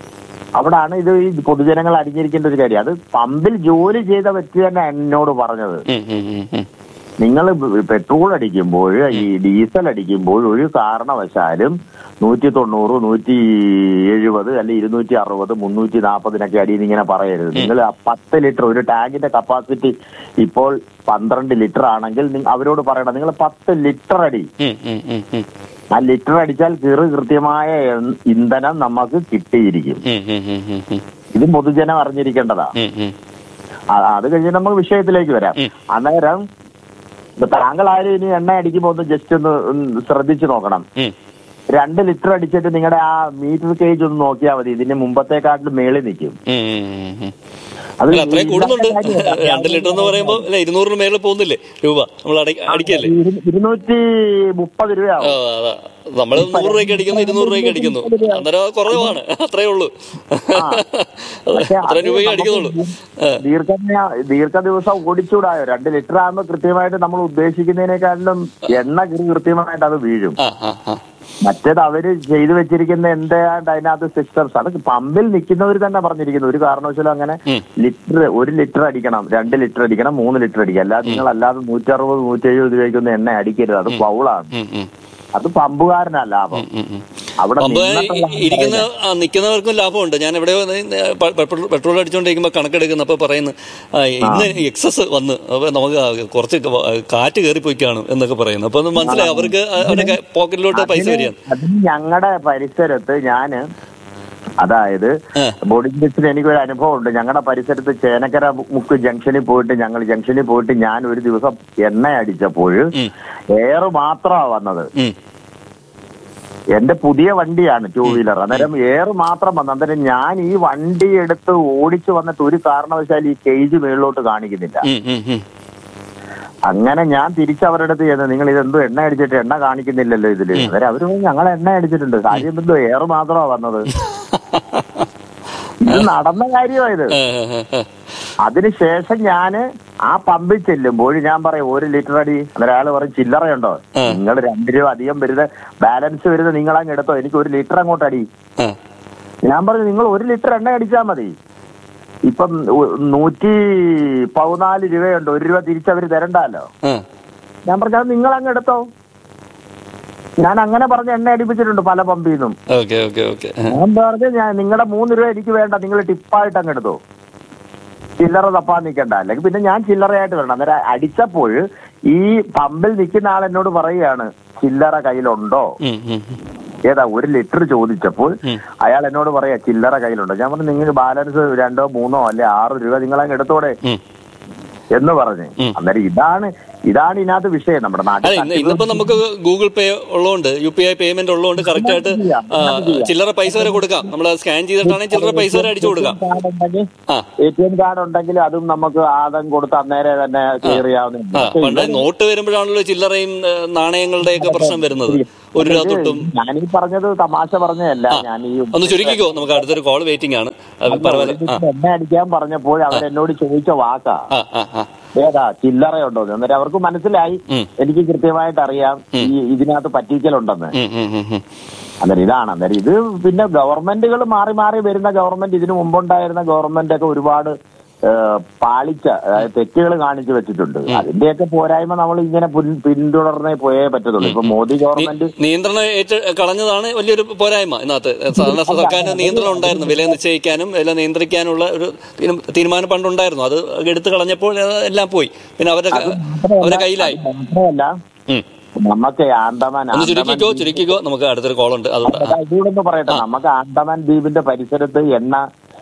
അവിടാണ് ഇത് ഈ പൊതുജനങ്ങൾ അറിഞ്ഞിരിക്കേണ്ട ഒരു കാര്യം അത് പമ്പിൽ ജോലി ചെയ്ത വ്യക്തി തന്നെ എന്നോട് പറഞ്ഞത് ഉം, ഉം, ഉം, ഉം. നിങ്ങൾ പെട്രോൾ അടിക്കുമ്പോൾ ഈ ഡീസൽ അടിക്കുമ്പോൾ ഒരു കാരണവശാലും നൂറ്റി തൊണ്ണൂറ് നൂറ്റി എഴുപത് അല്ലെ ഇരുന്നൂറ്റി അറുപത് മുന്നൂറ്റി നാൽപ്പതിനൊക്കെ അടിയിൽ ഇങ്ങനെ പറയരുത് നിങ്ങൾ ആ പത്ത് ലിറ്റർ ഒരു ടാങ്കിന്റെ കപ്പാസിറ്റി ഇപ്പോൾ പന്ത്രണ്ട് ലിറ്റർ ആണെങ്കിൽ നി- അവരോട് പറയണം നിങ്ങൾ പത്ത് ലിറ്റർ അടി ഉം, ഉം, ഉം, ഉം. ആ ലിറ്റർ അടിച്ചാൽ കീറ് കൃത്യമായ എ- ഇന്ധനം നമുക്ക് കിട്ടിയിരിക്കും ഉം, ഉം, ഉം, ഉം, ഉം. ഇത് പൊതുജനം അറിഞ്ഞിരിക്കേണ്ടതാ ഉം, ഉം. ആ- അത് കഴിഞ്ഞ് നമുക്ക് വിഷയത്തിലേക്ക് വരാം ഉം. അന്നേരം ഇപ്പൊ താങ്കൾ ആരും ഇനി എണ്ണ അടിക്കുമ്പോ ഒന്ന് ജസ്റ്റ് ഒന്ന് ഒന്ന് ശ്രദ്ധിച്ചു നോക്കണം ഉം. രണ്ട് ലിറ്റർ അടിച്ചിട്ട് നിങ്ങളുടെ ആ മീറ്റർ കേജ് ഒന്ന് നോക്കിയാൽ മതി ഇതിന്റെ മുമ്പത്തെക്കാട്ടിലും മേളിൽ നിൽക്കും ഉം, ഉം, ഉം, ഉം. അത് അല്ല അത്രയും കൂടുന്നുണ്ട് ഇന്നത്തെ കാര്യമല്ല. രണ്ട് ലിറ്റർ എന്ന് പറയുമ്പോൾ അല്ല ഇരുന്നൂറിന് മേളിൽ പോകുന്നില്ലേ രൂപ നമ്മൾ അടി- അടിക്കല്ലേ ഇരു- ഇരുന്നൂറ്റി മുപ്പത് ആ, രൂപയാവും അതാ നമ്മൾ നൂറ് രൂപയ്ക്ക് അടിക്കുന്നു ഇരുന്നൂറ് രൂപയ്ക്ക് അടിക്കുന്നു അന്നേരം അത് കുറവാണ് അത്രേ ഉള്ളൂ പക്ഷെ അത്ര അത് രൂപയ്ക്ക് നമുക്ക് അടിക്കുന്നുള്ളൂ ആ. ദീർഘ ദീർഘ ദിവസം ഓടിച്ചൂടായോ രണ്ട് ലിറ്റർ ആകുമ്പോൾ കൃത്യമായിട്ട് നമ്മൾ ഉദ്ദേശിക്കുന്നതിനേക്കാളും എണ്ണ കൃ- കൃത്യമായിട്ട് അത് വീഴും ആ ആ ആ മറ്റേത് അവര് ചെയ്തു വെച്ചിരിക്കുന്ന എന്താണ്ട് അതിനകത്ത് സിസ്റ്റംസ് അത് പമ്പിൽ നിൽക്കുന്നവർ തന്നെ പറഞ്ഞിരിക്കുന്നു ഒരു കാരണവശാലും അങ്ങനെ ഉം. ലിറ്റർ ഒരു ലിറ്റർ അടിക്കണം രണ്ട് ലിറ്റർ അടിക്കണം മൂന്ന് ലിറ്റർ അടിക്കണം അല്ലാതെ നിങ്ങൾ അല്ലാതെ നൂറ്ററുപത് നൂറ്റി എഴുപത് രൂപയ്ക്കൊന്നും എണ്ണ അടിക്കരുത് അത് പൗളാണ് ഉം, ഉം, അത് പമ്പുകാരനാ ലാഭം ഉം, ഉം. അവിടെ പമ്പ് നിന്നിട്ടുള്ള ഇരിക്കുന്ന ആ, നിൽക്കുന്നവർക്കും ലാഭമുണ്ട് ഞാൻ എവിടെയോ നിന്ന് പെ- പെട്രോൾ പെട്രോൾ അടിച്ചുകൊണ്ടിരിക്കുമ്പോൾ കണക്കെടുക്കുന്നപ്പോൾ പറയുന്നു ആ, ഇന്ന് എക്സസ് വന്ന് അപ്പൊ നമുക്ക് ആ കുറച്ച് ക- കാറ്റ് കയറിപ്പോയി കാണും എന്നൊക്കെ പറയുന്നു അപ്പൊ ഒന്ന് മനസ്സിലായി അവർക്ക് അവരുടെ പോക്കറ്റിലോട്ട് പൈസ അതിന് വരികയാണ് അതിന് ഞങ്ങളുടെ പരിസരത്ത് ഞാന് അതായത് ആ. ബോർഡിംഗ് ബസ്സിൽ എനിക്കൊരു അനുഭവം ഉണ്ട് ഞങ്ങളുടെ പരിസരത്ത് ചേനക്കര മുക്ക് ജംഗ്ഷനിൽ പോയിട്ട് ഞങ്ങൾ ജംഗ്ഷനിൽ പോയിട്ട് ഞാൻ ഒരു ദിവസം എണ്ണ അടിച്ചപ്പോൾ ഉം. എയർ മാത്രമാണ് വന്നത് ഉം. എന്റെ പുതിയ വണ്ടിയാണ് ടൂ വീലർ അന്നേരം എയർ മാത്രം വന്നു അന്നേരം ഞാൻ ഈ വണ്ടി എടുത്ത് ഓടിച്ചു വന്നിട്ട് ഒരു കാരണവശാൽ ഈ കേജ് മേളിലോട്ട് കാണിക്കുന്നില്ല ഉം, ഉം, ഉം. അങ്ങനെ ഞാൻ തിരിച്ചവരുടെ അടുത്ത് ചെയ്യുന്നത് നിങ്ങൾ ഇതെന്തോ എണ്ണ അടിച്ചിട്ട് എണ്ണ കാണിക്കുന്നില്ലല്ലോ ഇതില് അന്നേരം അവര് പറഞ്ഞു, ഞങ്ങൾ എണ്ണ അടിച്ചിട്ടുണ്ട് കാര്യം എന്തോ എയർ മാത്രമാണ് വന്നത് ഇത് നടന്ന കാര്യമായത് ആ, ആ, ആ. അതിനുശേഷം ഞാന് ആ പമ്പിൽ ചെല്ലുമ്പോൾ ഞാൻ പറയും ഒരു ലിറ്റർ അടി അന്നേരം അയാൾ പറയും ചില്ലറയുണ്ടോ ആ. നിങ്ങൾ രണ്ട് രൂപ അധികം വരുന്നത് ബാലൻസ് വരുന്നത് നിങ്ങൾ അങ്ങ് എടുത്തോ എനിക്ക് ഒരു ലിറ്റർ അങ്ങോട്ട് അടി ആ. ഞാൻ പറഞ്ഞു നിങ്ങൾ ഒരു ലിറ്റർ എണ്ണ അടിച്ചാൽ മതി ഇപ്പം ഉ- നൂറ്റി പതിനാല് രൂപയുണ്ട് ഒരു രൂപ തിരിച്ചവര് തരണ്ടല്ലോ ആ. ഞാൻ പറഞ്ഞു അത് നിങ്ങൾ അങ്ങ് എടുത്തോ ഞാൻ അങ്ങനെ പറഞ്ഞ് എണ്ണ അടിപ്പിച്ചിട്ടുണ്ട് പല പമ്പിൽ നിന്നും ഓക്കെ ഓക്കെ ഓക്കെ ആ. ഞാൻ പറഞ്ഞു ഞാൻ നിങ്ങളുടെ മൂന്ന് രൂപ എനിക്ക് വേണ്ട നിങ്ങൾ ടിപ്പായിട്ട് അങ്ങ് എടുത്തോ ചില്ലറ തപ്പാൻ നിൽക്കണ്ട അല്ലെങ്കിൽ പിന്നെ ഞാൻ ചില്ലറയായിട്ട് വരണം അന്നേരം അടിച്ചപ്പോൾ ഈ പമ്പിൽ നിൽക്കുന്ന ആൾ എന്നോട് പറയുകയാണ് ചില്ലറ കയ്യിലുണ്ടോ ഉം, ഉം, ഉം. ഏതാ ഒരു ലിറ്റർ ചോദിച്ചപ്പോൾ ഉം. അയാൾ എന്നോട് പറയാ ചില്ലറ കയ്യിലുണ്ടോ ഞാൻ പറഞ്ഞു നിങ്ങൾക്ക് ബാലൻസ് രണ്ടോ മൂന്നോ അല്ലെ ആറ് രൂപ നിങ്ങൾ അങ്ങ് എടുത്തോടെ ഉം. എന്ന് പറഞ്ഞ് അന്നേരം ഇതാണ് ഇതാണ് ഇതിനകത്ത് വിഷയം നമ്മുടെ അല്ല നാട്ടിൽ ഇന്ന് ഇന്നിപ്പോ നമുക്ക് ഗൂഗിൾ പേ ഉള്ളതുകൊണ്ട് യു പി ഐ പേയ്മെന്റ് ഉള്ളതുകൊണ്ട് കറക്റ്റ് ആയിട്ട് ആ, ചില്ലറ പൈസ വരെ കൊടുക്കാം നമ്മൾ സ്കാൻ ചെയ്തിട്ടാണെങ്കിൽ ചില്ലറ പൈസ വരെ അടിച്ചു കൊടുക്കാം ആ എ ടി എം കാർഡ് ഉണ്ടെങ്കിൽ അതും നമുക്ക് ആദം കൊടുത്ത് അന്നേരം തന്നെ ക്ലിയർ ആ ചെയ്യാവുന്ന പണ്ട് നോട്ട് വരുമ്പോഴാണല്ലോ ചില്ലറയും ഏ, നാണയങ്ങളുടെയൊക്കെ പ്രശ്നം വരുന്നത് ഒരു രൂപ തൊട്ടും ഞാനീ പറഞ്ഞത് തമാശ പറഞ്ഞതല്ല ഞാൻ ഈ ഒന്ന് ചുരുക്കിക്കോ നമുക്ക് അടുത്തൊരു കോൾ വെയിറ്റിംഗ് ആണ് അത് പരവായില്ല ആ എണ്ണ അടിക്കാൻ പറഞ്ഞപ്പോൾ അവരെന്നോട് ചോദിച്ച വാക്കാ ആ ആ ആ ഏതാ ചില്ലറയുണ്ടോ എന്ന്. അന്നേരം അവർക്ക് മനസ്സിലായി ഉം. എനിക്ക് കൃത്യമായിട്ട് അറിയാം ഈ ഇതിനകത്ത് പറ്റിക്കലുണ്ടെന്ന് ഉം, ഉം, ഉം, ഉം. അന്നേരം ഇതാണ് അന്നേരം ഇത് പിന്നെ ഗവൺമെന്റുകൾ മാറി മാറി വരുന്ന ഗവൺമെന്റ് ഇതിനു മുമ്പുണ്ടായിരുന്ന ഗവൺമെന്റ് ഒക്കെ ഒരുപാട് ഏഹ്, പാളിച്ച അതായത് തെറ്റുകൾ കാണിച്ചു വെച്ചിട്ടുണ്ട് അതിന്റെയൊക്കെ പോരായ്മ നമ്മൾ ഇങ്ങനെ പിൻ- പിന്തുടർന്നേ പോയേ പറ്റത്തുള്ളൂ ഇപ്പൊ മോദി ഗവൺമെന്റ് നിയന്ത്രണം ഏറ്റ കളഞ്ഞതാണ് വലിയൊരു പോരായ്മ ഇതിനകത്ത് സാധാരണ സർക്കാരിന് നിയന്ത്രണം ഉണ്ടായിരുന്നു വില നിശ്ചയിക്കാനും വില നിയന്ത്രിക്കാനുള്ള ഒരു തീരു- തീരുമാനം പണ്ടുണ്ടായിരുന്നു അത് എടുത്തു കളഞ്ഞപ്പോൾ അത് എല്ലാം പോയി പിന്നെ അവരുടെ അവരുടെ കയ്യിലായി മാത്രമല്ല ഉം. നമുക്ക് ആൻഡമാൻ ഒന്ന് ചുരുക്കിക്കോ ചുരുക്കിക്കോ നമുക്ക് അടുത്തൊരു കോൾ ഉണ്ട് അതുകൊണ്ട് അതാ, ഇതുകൂടൊന്ന് പറയട്ടെ നമുക്ക് ആൻഡമാൻ ദ്വീപിന്റെ പരിസരത്ത് എണ്ണ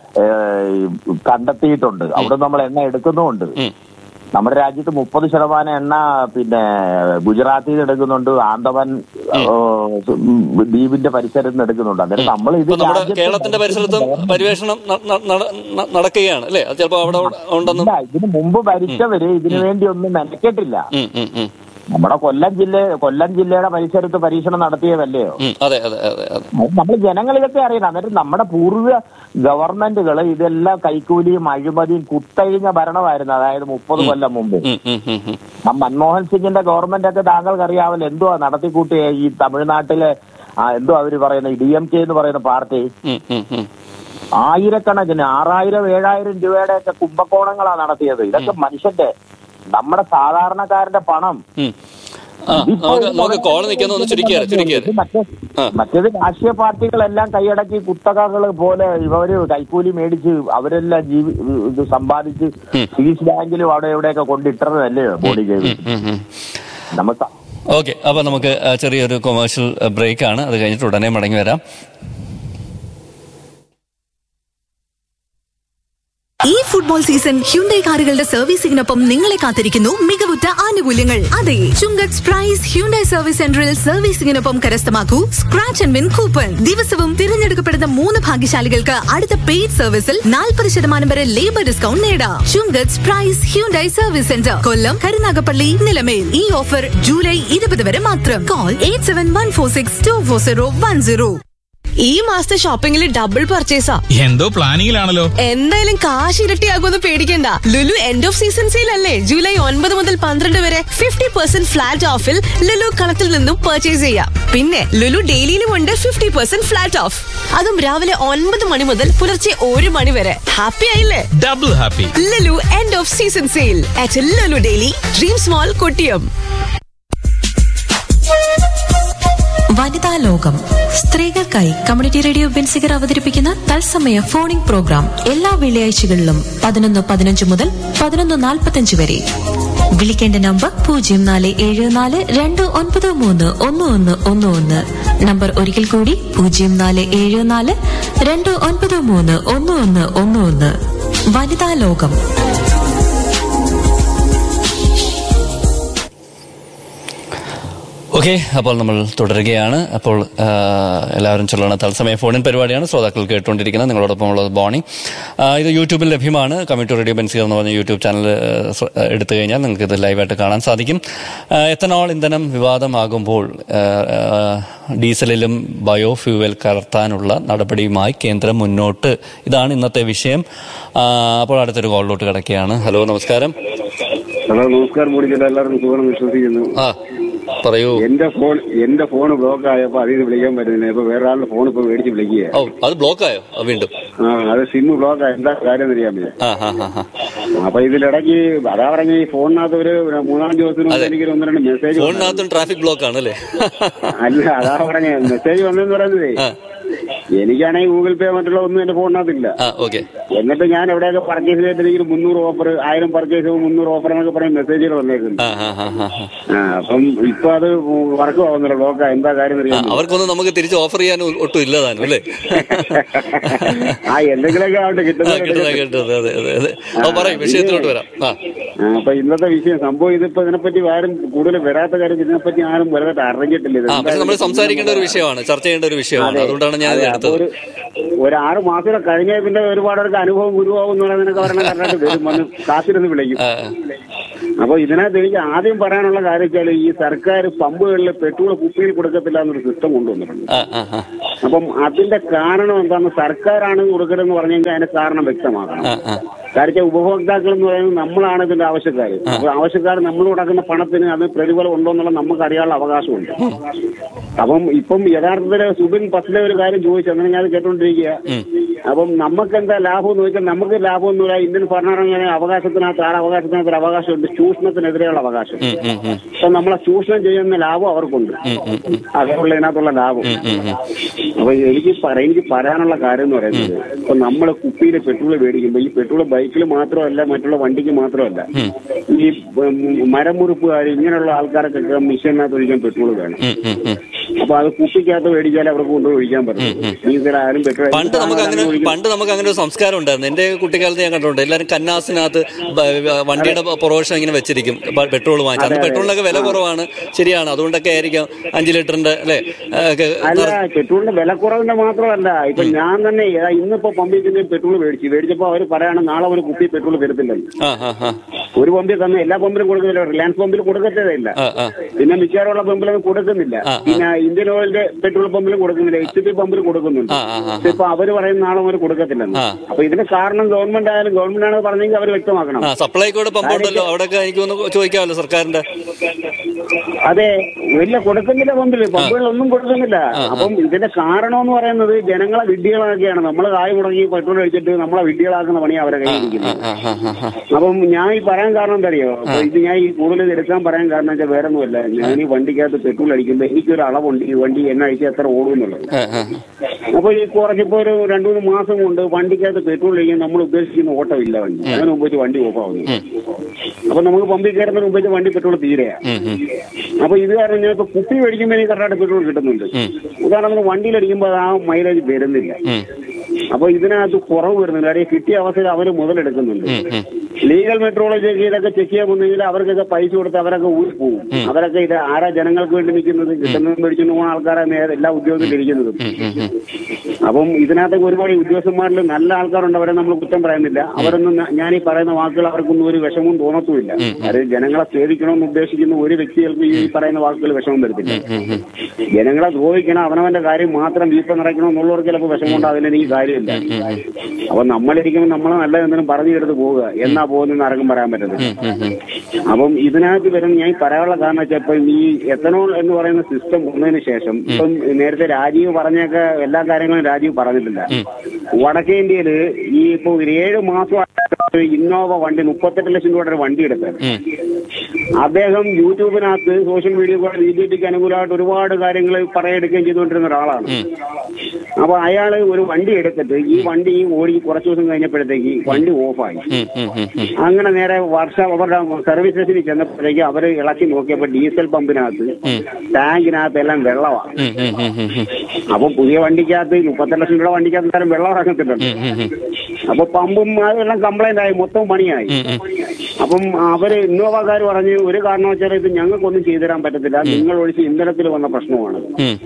ഏഹ്, കണ്ടെത്തിയിട്ടുണ്ട് അവിടെ നമ്മൾ എണ്ണ എടുക്കുന്നുമുണ്ട് ഉം. നമ്മുടെ രാജ്യത്ത് മുപ്പത് ശതമാനം എണ്ണ പിന്നെ ഗുജറാത്തിൽ നിന്ന് എടുക്കുന്നുണ്ട് ആൻഡമാൻ ഏഹ്, ദ്വീപിന്റെ പരിസരത്ത് നിന്ന് എടുക്കുന്നുണ്ട് അന്നേരം നമ്മൾ ഇത് ഇപ്പൊ നമ്മുടെ രാജ്യത്ത് കേരളത്തിന്റെ പരിസരത്തും പരിവേഷണം ന- ന- നട- ന- നടക്കുകയാണ് അല്ലേ അത് ചിലപ്പോ അവിടെ ഉണ്ടെന്നും ഇല്ല, ഇതിന് മുമ്പ് ഭരിച്ചവര് ഇതിനു വേണ്ടി ഒന്നും മെനക്കെട്ടില്ല ഉം, ഉം, ഉം. നമ്മുടെ കൊല്ലം ജില്ല കൊല്ലം ജില്ലയുടെ പരിസരത്ത് പരീക്ഷണം നടത്തിയതല്ലയോ ഉം, അതെ അതെ അതെ അതെ നമ്മൾ ജനങ്ങളിതൊക്കെ അറിയണം എന്നിട്ട് നമ്മുടെ പൂർവ്വ ഗവൺമെന്റുകൾ ഇതെല്ലാം കൈക്കൂലിയും അഴിമതിയും കുത്തഴിഞ്ഞ ഭരണമായിരുന്നു അതായത് മുപ്പത് കൊല്ലം മുമ്പ് ഉം, ഉം, ഉം, ഉം. ആ മൻമോഹൻ സിംഗിന്റെ ഗവൺമെന്റ് ഒക്കെ താങ്കൾക്ക് അറിയാമല്ലോ എന്തുവാ നടത്തിക്കൂട്ടിയ ഈ തമിഴ്നാട്ടിലെ ആ, എന്തോ അവര് പറയുന്ന ഡി എം കെ എന്ന് പറയുന്ന പാർട്ടി ഉം, ഉം, ഉം. ആയിരക്കണക്കിന് ആറായിരം ഏഴായിരം രൂപയുടെ ഒക്കെ കുംഭകോണങ്ങളാണ് നടത്തിയത് ഇതൊക്കെ മനുഷ്യന്റെ നമ്മുടെ സാധാരണക്കാരന്റെ പണം ഉം. ആ നമുക്ക് നമുക്ക് കോൾ നിൽക്കുന്ന ഒന്ന് ചുരുക്കിയാൽ ചുരുക്കിയാൽ ഇത് മറ്റേ ആ. മറ്റേത് രാഷ്ട്രീയ പാർട്ടികളെല്ലാം കൈയടക്കി കുത്തകകൾ പോലെ ഇവര് കൈക്കൂലി മേടിച്ച് അവരെല്ലാം ജീവി ഇത് സമ്പാദിച്ച് സ്വീസ് ബാങ്കിലും അവിടെ എവിടെയൊക്കെ കൊണ്ടിട്ടതല്ലേ ബോഡി ഗെയിം ഉം, ഉം. നമുക്ക് ഓക്കെ അപ്പൊ നമുക്ക് ആ, ചെറിയൊരു കൊമേഴ്ഷ്യൽ ബ്രേക്ക് ആണ് അത് കഴിഞ്ഞിട്ട് ഉടനെ മടങ്ങി വരാം ഈ ഫുട്ബോൾ സീസൺ ഹ്യുണ്ടൈ കാറുകളുടെ സർവീസിംഗിനൊപ്പം നിങ്ങളെ കാത്തിരിക്കുന്നു മികവുറ്റ ആനുകൂല്യങ്ങൾ അതെ ചുങ്കത്ത് പ്രൈസ് ഹ്യുണ്ടൈ സർവീസ് സെന്ററിൽ സർവീസിംഗിനൊപ്പം കരസ്ഥമാക്കൂ സ്ക്രാച്ച് ആൻഡ് വിൻ കൂപ്പൺ ദിവസവും തിരഞ്ഞെടുക്കപ്പെടുന്ന മൂന്ന് ഭാഗ്യശാലികൾക്ക് അടുത്ത പെയ്ഡ് സർവീസിൽ നാൽപ്പത് ശതമാനം വരെ ലേബർ ഡിസ്കൗണ്ട് നേടാം Chungath prize Hyundai service centre Kollam Karunagappally Nilamel ഈ ഓഫർ ജൂലൈ ഇരുപത് വരെ മാത്രം call eight seven one four six two four zero one zero ഈ മാസത്തെ ഷോപ്പിംഗിൽ ഡബിൾ പർച്ചേസാ എന്തോ പ്ലാനിങ്ങിലാണല്ലോ എന്തായാലും കാശ് ഇരട്ടിയാകുമെന്ന് പേടിക്കണ്ട Lulu end of season sale അല്ലേ ജൂലൈ ഒൻപത് മുതൽ പന്ത്രണ്ട് വരെ ഫിഫ്റ്റി പെർസെന്റ് ഫ്ലാറ്റ് ഓഫിൽ ലുലു കളത്തിൽ നിന്നും പർച്ചേസ് ചെയ്യാം പിന്നെ ലുലു ഡെയിലിയിലും ഉണ്ട് ഫിഫ്റ്റി പെർസെന്റ് ഫ്ലാറ്റ് ഓഫ് അതും രാവിലെ ഒൻപത് മണി മുതൽ പുലർച്ചെ ഒരു മണി വരെ ഹാപ്പി ആയില്ലേ double happy Lulu end of season sale at Lulu daily dream small Kottiyam വനിതാ ലോകം സ്ത്രീകൾക്കായി കമ്മ്യൂണിറ്റി റേഡിയോ ബെൻസിഗർ അവതരിപ്പിക്കുന്ന തത്സമയ ഫോണിംഗ് പ്രോഗ്രാം എല്ലാ വെള്ളിയാഴ്ചകളിലും പതിനൊന്ന് പതിനഞ്ച് മുതൽ പതിനൊന്ന് നാൽപ്പത്തഞ്ച് വരെ വിളിക്കേണ്ട നമ്പർ പൂജ്യം നാല് ഏഴ് നാല് രണ്ട് ഒൻപത് മൂന്ന് ഒന്ന് ഒന്ന് ഒന്ന് ഒന്ന് നമ്പർ ഒരിക്കൽ കൂടി പൂജ്യം നാല് ഏഴ് നാല് രണ്ട് ഒൻപത് മൂന്ന് ഒന്ന് ഒന്ന് ഒന്ന് ഒന്ന് വനിതാ ലോകം ഓക്കെ അപ്പോൾ നമ്മൾ തുടരുകയാണ് അപ്പോൾ ആ, എല്ലാവരും ചൊല്ലണ തത്സമയ ഫോണിൻ പരിപാടിയാണ് ശ്രോതാക്കൾ കേട്ടുകൊണ്ടിരിക്കുന്നത് നിങ്ങളോടൊപ്പം ഉള്ളത് ബോണി ആ, ഇത് യൂട്യൂബിൽ ലഭ്യമാണ് കമ്മ്യൂണിറ്റി റേഡിയോ ബെൻസിയർ എന്ന് പറഞ്ഞ യൂട്യൂബ് ചാനൽ ആ, ശ്ര- ആ, എടുത്തു കഴിഞ്ഞാൽ നിങ്ങൾക്ക് ഇത് ലൈവായിട്ട് കാണാൻ സാധിക്കും ആ, എത്തനോൾ ഇന്ധനം വിവാദമാകുമ്പോൾ ആ, ആ, ഡീസലിലും ബയോഫ്യൂവൽ കലർത്താനുള്ള നടപടിയുമായി കേന്ദ്രം മുന്നോട്ട് ഇതാണ് ഇന്നത്തെ വിഷയം ആ, അപ്പോൾ അടുത്തൊരു കോളിലോട്ട് കിടക്കുകയാണ് ഹലോ നമസ്കാരം ഹലോ നമസ്കാരം മോടിക്കല്ല എല്ലാവർക്കും സുഖം വിശ്വസിക്കുന്നു ആ പറയൂ എന്റെ ഫോൺ എന്റെ ഫോൺ ബ്ലോക്ക് ആയപ്പോ അതിൽ നിന്ന് വിളിക്കാൻ പറ്റുന്നില്ല ഇപ്പൊ വേറെ ആളുടെ ഫോൺ ഇപ്പൊ മേടിച്ച് വിളിക്കുക ഓ അത് ബ്ലോക്കായോ ആ, വീണ്ടും ആ അത് സിം ബ്ലോക്ക് ആയ എന്താ കാര്യം അറിയാൻ പറ്റില്ല ആ ഹാ ഹാ ഹാ അപ്പൊ ഇതിലിടയ്ക്ക് അതാ പറഞ്ഞ ഈ ഫോണിനകത്ത് ഒരു മൂന്നാം ദിവസത്തിന് മുമ്പ് എനിക്ക് ഒന്ന് രണ്ട് മെസ്സേജ് ഫോണിനകത്തും ട്രാഫിക് ബ്ലോക്ക് ആണ് അല്ലേ അല്ല അതാ പറഞ്ഞ മെസ്സേജ് വന്നെന്ന് പറയുന്നതേ ആ. എനിക്കാണെങ്കിൽ ഗൂഗിൾ പേ മറ്റുള്ള ഒന്നും എന്റെ ഫോണിനകത്തില്ല ആ ഓക്കെ എന്നിട്ട് ഞാൻ എവിടെയൊക്കെ പർച്ചേസ് ചെയ്തിട്ടുണ്ടെങ്കിൽ മുന്നൂറ് ഓഫർ ആയിരം പർച്ചേസ് ചെയ്യുമ്പോൾ മുന്നൂറ് ഓഫർ എന്നൊക്കെ പറഞ്ഞ് മെസ്സേജുകൾ വന്നേക്കുന്നു ആ ആ ആ ആ ആ. ആ അപ്പം ഇപ്പൊ അത് വർക്ക് ആവുന്നില്ല ബ്ലോക്ക് എന്താ കാര്യം ആ, അറിയാൻ അവർക്കൊന്നും നമുക്ക് തിരിച്ച് ഓഫർ ചെയ്യാൻ ഒ- ഒട്ടും ഇല്ലതാനും അല്ലേ ആ എന്തെങ്കിലുമൊക്കെ ആവട്ടെ ആ കിട്ടുന്ന കിട്ടുന്ന കിട്ടുന്നത് അതെ അതെ അതെ അപ്പൊ പറയും വിഷയത്തിലോട്ട് വരാം ആ ആ, അപ്പൊ ഇന്നത്തെ വിഷയം സംഭവം ഇതിപ്പോ ഇതിനെപ്പറ്റി ആരും കൂടുതൽ വരാത്ത കാര്യം ഇതിനെപ്പറ്റി ആരും വലുതായിട്ട് അറിഞ്ഞിട്ടില്ല ഇത് ആ പക്ഷെ നമ്മൾ സംസാരിക്കേണ്ട ഒരു വിഷയമാണ് ചർച്ച ചെയ്യേണ്ട ഒരു വിഷയമാണ് അതുകൊണ്ടാണ് ഞാൻ ഇത് അതെ, അപ്പൊ എടുത്തത് ഒരു ഒരു ആറ് മാസം കഴിഞ്ഞ പിന്നെ ഒരുപാട് പേർക്ക് അനുഭവം ഗുരുവാകും എന്നുള്ളതിനൊക്കെ പറഞ്ഞ കാരണമായിട്ട് വരും വന്ന് കാത്തിരുന്ന് വിളിക്കും ആ, അപ്പൊ ഇതിനകത്ത് എനിക്ക് ആദ്യം പറയാനുള്ള കാര്യം വെച്ചാൽ ഈ സർക്കാർ പമ്പുകളിൽ പെട്രോൾ കുപ്പിയിൽ കൊടുക്കത്തില്ല എന്നൊരു സിസ്റ്റം കൊണ്ടുവന്നിട്ടുണ്ട് ആ, ആ, ആ, അപ്പം അതിന്റെ കാരണം എന്താന്ന് സർക്കാരാണ് കൊടുക്കരുതെന്ന് പറഞ്ഞെങ്കിൽ അതിന്റെ കാരണം വ്യക്തമാക്കണം ആ, ആ. കാര്യം ഉപഭോക്താക്കൾ എന്ന് പറയുന്നത് നമ്മളാണ് ഇതിന്റെ ആവശ്യക്കാർ അപ്പൊ ആവശ്യക്കാർ നമ്മൾ കൊടുക്കുന്ന പണത്തിന് അത് പ്രതിഫലം ഉണ്ടോ എന്നുള്ള നമുക്ക് അറിയാനുള്ള അവകാശമുണ്ട് അപ്പം ഇപ്പം യഥാർത്ഥത്തിൽ സുബിൻ ഫസ്റ്റിലെ ഒരു കാര്യം ചോദിച്ചു അങ്ങനെ ഞാൻ കേട്ടോണ്ടിരിക്കുക അപ്പം നമുക്ക് എന്താ ലാഭം എന്ന് ചോദിച്ചാൽ നമുക്ക് ലാഭം ഒന്നുമില്ല ഇന്ത്യൻ ഭരണഘടന അവകാശത്തിനകത്ത് ആ അവകാശത്തിനകത്ത് ഒരു അവകാശമുണ്ട് ചൂഷണത്തിനെതിരെയുള്ള അവകാശം അപ്പൊ നമ്മളെ ചൂഷണം ചെയ്യുന്ന ലാഭം അവർക്കുണ്ട് അതേയുള്ള ഇതിനകത്തുള്ള ലാഭം അപ്പൊ എനിക്ക് പറ- എനിക്ക് പറയാനുള്ള കാര്യം എന്ന് പറയുന്നത് ഇപ്പൊ നമ്മൾ കുപ്പിയിലെ പെട്രോൾ മേടിക്കുമ്പോൾ ഈ പെട്രോൾ ബൈക്കിൽ മാത്രമല്ല മറ്റുള്ള വണ്ടിക്ക് മാത്രമല്ല ഈ ഉം, മരം മുറിപ്പുകാർ ഇങ്ങനെയുള്ള ആൾക്കാർക്കൊക്കെ മിഷീനകത്ത് ഒഴിക്കാൻ പെട്രോൾ വേണം അപ്പൊ അത് കുപ്പിക്കകത്ത് മേടിച്ചാലേ അവർക്ക് കൊണ്ടുപോയി ഒഴിക്കാൻ പറ്റും ഡീസലായാലും പെട്രോൾ പണ്ട് നമുക്ക് അങ്ങനെ പണ്ട് നമുക്ക് അങ്ങനെ ഒരു സംസ്കാരം ഉണ്ടായിരുന്നു എന്റെ കുട്ടിക്കാലത്ത് ഞാൻ കണ്ടിട്ടുണ്ട് എല്ലാവരും കന്നാസിനകത്ത് ബ- ബ- വണ്ടിയുടെ പുറവശം ഇങ്ങനെ വെച്ചിരിക്കും പ- പെട്രോൾ വാങ്ങിച്ചു അന്ന് പെട്രോളിനൊക്കെ വില കുറവാണ് ശരിയാണ് അതുകൊണ്ടൊക്കെ ആയിരിക്കും അഞ്ച് ലിറ്ററിന്റെ അല്ലെ ഒക്കെ അല്ല പെട്രോളിന്റെ വില കുറവിന്റെ മാത്രമല്ല ഇപ്പൊ ഞാൻ തന്നെ ഏതാ ഇന്നിപ്പോ പമ്പിൽ ചെന്ന് പെട്രോൾ മേടിച്ചു മേടിച്ചപ്പോ അവർ പറയാണ് നാളെ ഒരു കുപ്പി പെട്രോൾ തരത്തില്ലെന്ന് ആ ആ ആ ഒരു പമ്പിൽ തന്നെ എല്ലാ പമ്പിലും കൊടുക്കുന്നില്ല റിലയൻസ് പമ്പിൽ കൊടുക്കത്തേ ഇല്ല ആ ആ പിന്നെ മിക്കവാറുള്ള പമ്പിലൊന്നും കൊടുക്കുന്നില്ല ആ, ആ. പിന്നെ ഇന്ത്യൻ ഓയിലിന്റെ പെട്രോൾ പമ്പിലും കൊടുക്കുന്നില്ല എച്ച് പി പമ്പിൽ കൊടുക്കുന്നുണ്ട് ആ, ആ, ആ. പക്ഷെ ഇപ്പൊ അവര് പറയുന്ന നാളെ അവർ കൊടുക്കത്തില്ലെന്ന് ആ. അപ്പൊ ഇതിന് കാരണം ഗവൺമെന്റ് ആയാലും ഗവൺമെന്റ് ആണ് പറഞ്ഞെങ്കിൽ അവർ വ്യക്തമാക്കണം ആ സപ്ലൈക്കോടെ പമ്പ് ഉണ്ടല്ലോ അവിടെയൊക്കെ എനിക്ക് ഒന്ന് ചോദിക്കാമല്ലോ സർക്കാരിന്റെ അതെ വലിയ കൊടുക്കുന്നില്ല പമ്പിൽ പമ്പുകളൊന്നും കൊടുക്കുന്നില്ല അപ്പം ഇതിന്റെ കാരണം എന്ന് പറയുന്നത് ജനങ്ങളെ വിഡ്ഢികളാക്കിയാണ് നമ്മൾ കായ് മുടങ്ങി പെട്രോൾ അടിച്ചിട്ട് നമ്മളെ വിഡ്ഢികളാക്കുന്ന പണി അവരെ കയ്യിരിക്കുന്നത് ആ ആ ആ ആ അപ്പം ഞാൻ ഈ പറയാൻ കാരണം എന്താ അറിയോ അപ്പൊ ഇത് ഞാൻ ഈ കൂടുതൽ ഇത് എടുക്കാൻ പറയാൻ കാരണം വെച്ചാൽ വേറെ ഒന്നുമല്ല ഞാൻ ഈ വണ്ടിക്കകത്ത് പെട്രോൾ അടിക്കുമ്പോൾ എനിക്കൊരു അളവുണ്ട് ഈ വണ്ടി എന്നെ അടിച്ച് എത്ര ഓടും എന്നുള്ളത് ആ, ആ. അപ്പൊ ഈ കുറച്ചിപ്പോ ഒരു രണ്ടു മൂന്ന് മാസം കൊണ്ട് വണ്ടിക്കകത്ത് പെട്രോൾ അടിക്കാൻ നമ്മൾ ഉദ്ദേശിക്കുന്ന ഓട്ടമില്ല വണ്ടി അതിന് മുമ്പ് വെച്ച് വണ്ടി ഓഫാവുന്നു അപ്പൊ നമുക്ക് പമ്പിൽ കയറുന്നതിന് മുമ്പ് വെച്ച് വണ്ടി പെട്രോൾ തീരെയാ അപ്പൊ ഇത് കാരണം ഞാൻ ഇപ്പൊ കുപ്പി മേടിക്കുമ്പോൾ എനിക്ക് കറക്റ്റായിട്ട് പെട്രോൾ കിട്ടുന്നുണ്ട് ഉദാഹരണത്തിന് വണ്ടിയിൽ അടിക്കുമ്പോൾ ആ മൈലേജ് വരുന്നില്ല അപ്പൊ ഇതിനകത്ത് കുറവ് വരുന്നില്ല കാര്യം കിട്ടിയ അവസ്ഥയിൽ അവർ മുതലെടുക്കുന്നുണ്ട് ലീഗൽ മെട്രോളജി ഇതൊക്കെ ചെക്ക് ചെയ്യാൻ വന്നെങ്കിൽ അവർക്കൊക്കെ പൈസ കൊടുത്ത് അവരൊക്കെ ഊരി പോകും അവരൊക്കെ ഇത് ആരാ ജനങ്ങൾക്ക് വേണ്ടി നിൽക്കുന്നത് കിട്ടുന്നത് മേടിച്ചുകൊണ്ട് പോകുന്ന ആൾക്കാരെ നേരെ എല്ലാ ഉദ്യോഗത്തിലും ഇരിക്കുന്നതും അപ്പം ഇതിനകത്തൊക്കെ ഒരുപാട് ഉദ്യോഗസ്ഥന്മാരിൽ നല്ല ആൾക്കാരുണ്ട് അവരെ നമ്മൾ കുറ്റം പറയുന്നില്ല അവരൊന്നും ന- ഞാൻ ഈ പറയുന്ന വാക്കുകൾ അവർക്കൊന്നും ഒരു വിഷമവും തോന്നത്തുമില്ല അത് ജനങ്ങളെ സേവിക്കണമെന്ന് ഉദ്ദേശിക്കുന്ന ഒരു വ്യക്തികൾക്ക് ഈ പറയുന്ന വാക്കുകൾ വിഷമം വരത്തില്ല ജനങ്ങളെ ദ്രോഹിക്കണം അവനവന്റെ കാര്യം മാത്രം വീപ്പം നിറയ്ക്കണം എന്നുള്ളവർക്ക് ചിലപ്പോൾ വിഷമം ഉണ്ടാവില്ല എനിക്ക് കാര്യമില്ല അപ്പൊ നമ്മളിരിക്കുമ്പോൾ നമ്മൾ നല്ല എന്തെങ്കിലും പറഞ്ഞു എടുത്ത് പോവുക എന്നാ പോകുന്ന ആർക്കും പറയാൻ പറ്റുന്നത് അപ്പം ഇതിനകത്ത് വരുന്ന ഞാൻ ഈ പറയാനുള്ള കാരണം വെച്ചാൽ ഇപ്പം ഈ എത്തനോൾ എന്ന് പറയുന്ന സിസ്റ്റം വന്നതിന് ശേഷം ഇപ്പം നേരത്തെ രാജീവ് പറഞ്ഞൊക്കെ എല്ലാ കാര്യങ്ങളും രാജീവ് പറഞ്ഞിട്ടില്ല വടക്കേ ഇന്ത്യയില് ഈ ഇപ്പൊ ഒരു ഏഴ് മാസം ഇന്നോവ വണ്ടി മുപ്പത്തെട്ട് ലക്ഷം രൂപയുടെ ഒരു വണ്ടി എടുത്തത് അദ്ദേഹം യൂട്യൂബിനകത്ത് സോഷ്യൽ മീഡിയ കൂടെ ബി ജെ പിക്ക് അനുകൂലമായിട്ട് ഒരുപാട് കാര്യങ്ങൾ പറയെടുക്കുകയും ചെയ്തുകൊണ്ടിരുന്ന ഒരാളാണ് അപ്പൊ അയാള് ഒരു വണ്ടി എടുത്തിട്ട് ഈ വണ്ടി ഓടി കുറച്ചു ദിവസം കഴിഞ്ഞപ്പോഴത്തേക്ക് വണ്ടി ഓഫായി അങ്ങനെ നേരെ വർഷം അവരുടെ സർവീസ് സ്റ്റേഷനിൽ ചെന്നപ്പോഴേക്ക് അവര് ഇളക്കി നോക്കിയപ്പോ ഡീസൽ പമ്പിനകത്ത് ടാങ്കിനകത്ത് എല്ലാം വെള്ളമാണ് അപ്പൊ പുതിയ വണ്ടിക്കകത്ത് മുപ്പത്തെട്ട് ലക്ഷം രൂപ വണ്ടിക്കകത്ത് എന്തായാലും വെള്ളം ഇറങ്ങത്തില്ലല്ലോ അപ്പൊ പമ്പും അതെല്ലാം കംപ്ലൈന്റ് ആയി മൊത്തം പണിയായി അപ്പം അവര് ഇന്നോവക്കാർ പറഞ്ഞ് ഒരു കാരണവശാലും ഇത് ഞങ്ങൾക്കൊന്നും ചെയ്തു തരാൻ പറ്റത്തില്ല നിങ്ങൾ ഒഴിച്ച് ഇന്ധനത്തിൽ വന്ന പ്രശ്നമാണ്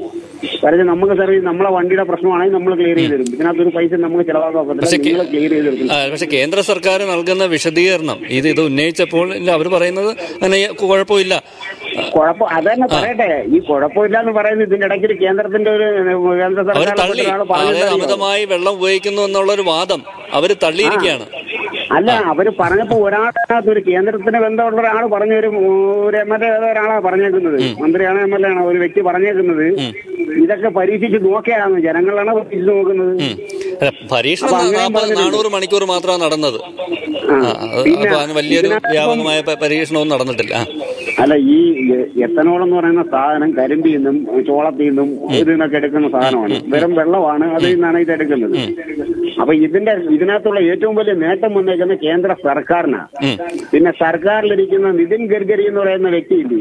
കാരണം നമുക്ക് സർവീസ് നമ്മളെ വണ്ടിയുടെ പ്രശ്നമാണെങ്കിൽ നമ്മൾ ക്ലിയർ ചെയ്ത് തരും ഇതിനകത്ത് ഒരു പൈസ നമുക്ക് ചെലവാക്കാൻ പറ്റില്ല പക്ഷേ കേ- നിങ്ങൾ ക്ലിയർ ചെയ്ത് തരും ആ, പക്ഷെ കേന്ദ്ര സർക്കാർ നൽകുന്ന വിശദീകരണം ഇത് ഇത് ഉന്നയിച്ചപ്പോൾ ഇല്ല അവർ പറയുന്നത് അങ്ങനെ കുഴപ്പമില്ല കുഴപ്പം അതന്നെ പറയട്ടെ ഈ കുഴപ്പമില്ല എന്ന് പറയുന്നത് ഇതിന്റെ ഇടയ്ക്ക് ഒരു കേന്ദ്രത്തിന്റെ ഒരു കേന്ദ്ര അവർ സർക്കാർ തള്ളി ഒരാൾ അതായത് പറഞ്ഞിട്ടുണ്ടല്ലോ. അമിതമായി വെള്ളം ഉപയോഗിക്കുന്നു എന്നുള്ളൊരു വാദം അവർ തള്ളിയിരിക്കുകയാണ് അല്ല അവര് പറഞ്ഞപ്പോ ഒരാളകത്ത് ഒരു കേന്ദ്രത്തിന് ബന്ധമുള്ള ഒരാൾ പറഞ്ഞ ഒരു ഒരു എം എൽ എ ഒരാളാണ് പറഞ്ഞേക്കുന്നത് മന്ത്രിയാണോ എം എൽ എ ആണോ ഒരു വ്യക്തി പറഞ്ഞേക്കുന്നത് ഇതൊക്കെ പരീക്ഷിച്ച് നോക്കിയാണ് ജനങ്ങളാണ് പരീക്ഷിച്ച് നോക്കുന്നത് അല്ല, പരീക്ഷണം അപ്പൊ അങ്ങനെ നാപ്പത് പറഞ്ഞിട്ടുണ്ട്. നാനൂറ് മണിക്കൂർ മാത്രമാണ് നടന്നത് ആ. ആ, അത് പിന്നെ അപ്പൊ അതിന് വലിയൊരു ഇതിനകത്ത് വ്യാപകമായ പ- പരീക്ഷണമൊന്നും നടന്നിട്ടില്ല ആ. അല്ല ഈ എത്തനോൾ എന്ന് പറയുന്ന സാധനം കരിമ്പിൽ നിന്നും ചോളത്തിൽ നിന്നും ഇതിൽ നിന്നൊക്കെ എടുക്കുന്ന സാധനമാണ് വെറും വെള്ളമാണ് അതിൽ നിന്നാണ് ഇത് എടുക്കുന്നത് അപ്പൊ ഇതിന്റെ ഇതിനകത്തുള്ള ഏറ്റവും വലിയ നേട്ടം വന്നേക്കുന്ന കേന്ദ്ര സർക്കാരിനാണ് പിന്നെ സർക്കാരിലിരിക്കുന്ന നിതിൻ ഗഡ്കരി എന്ന് പറയുന്ന വ്യക്തിയില്ലേ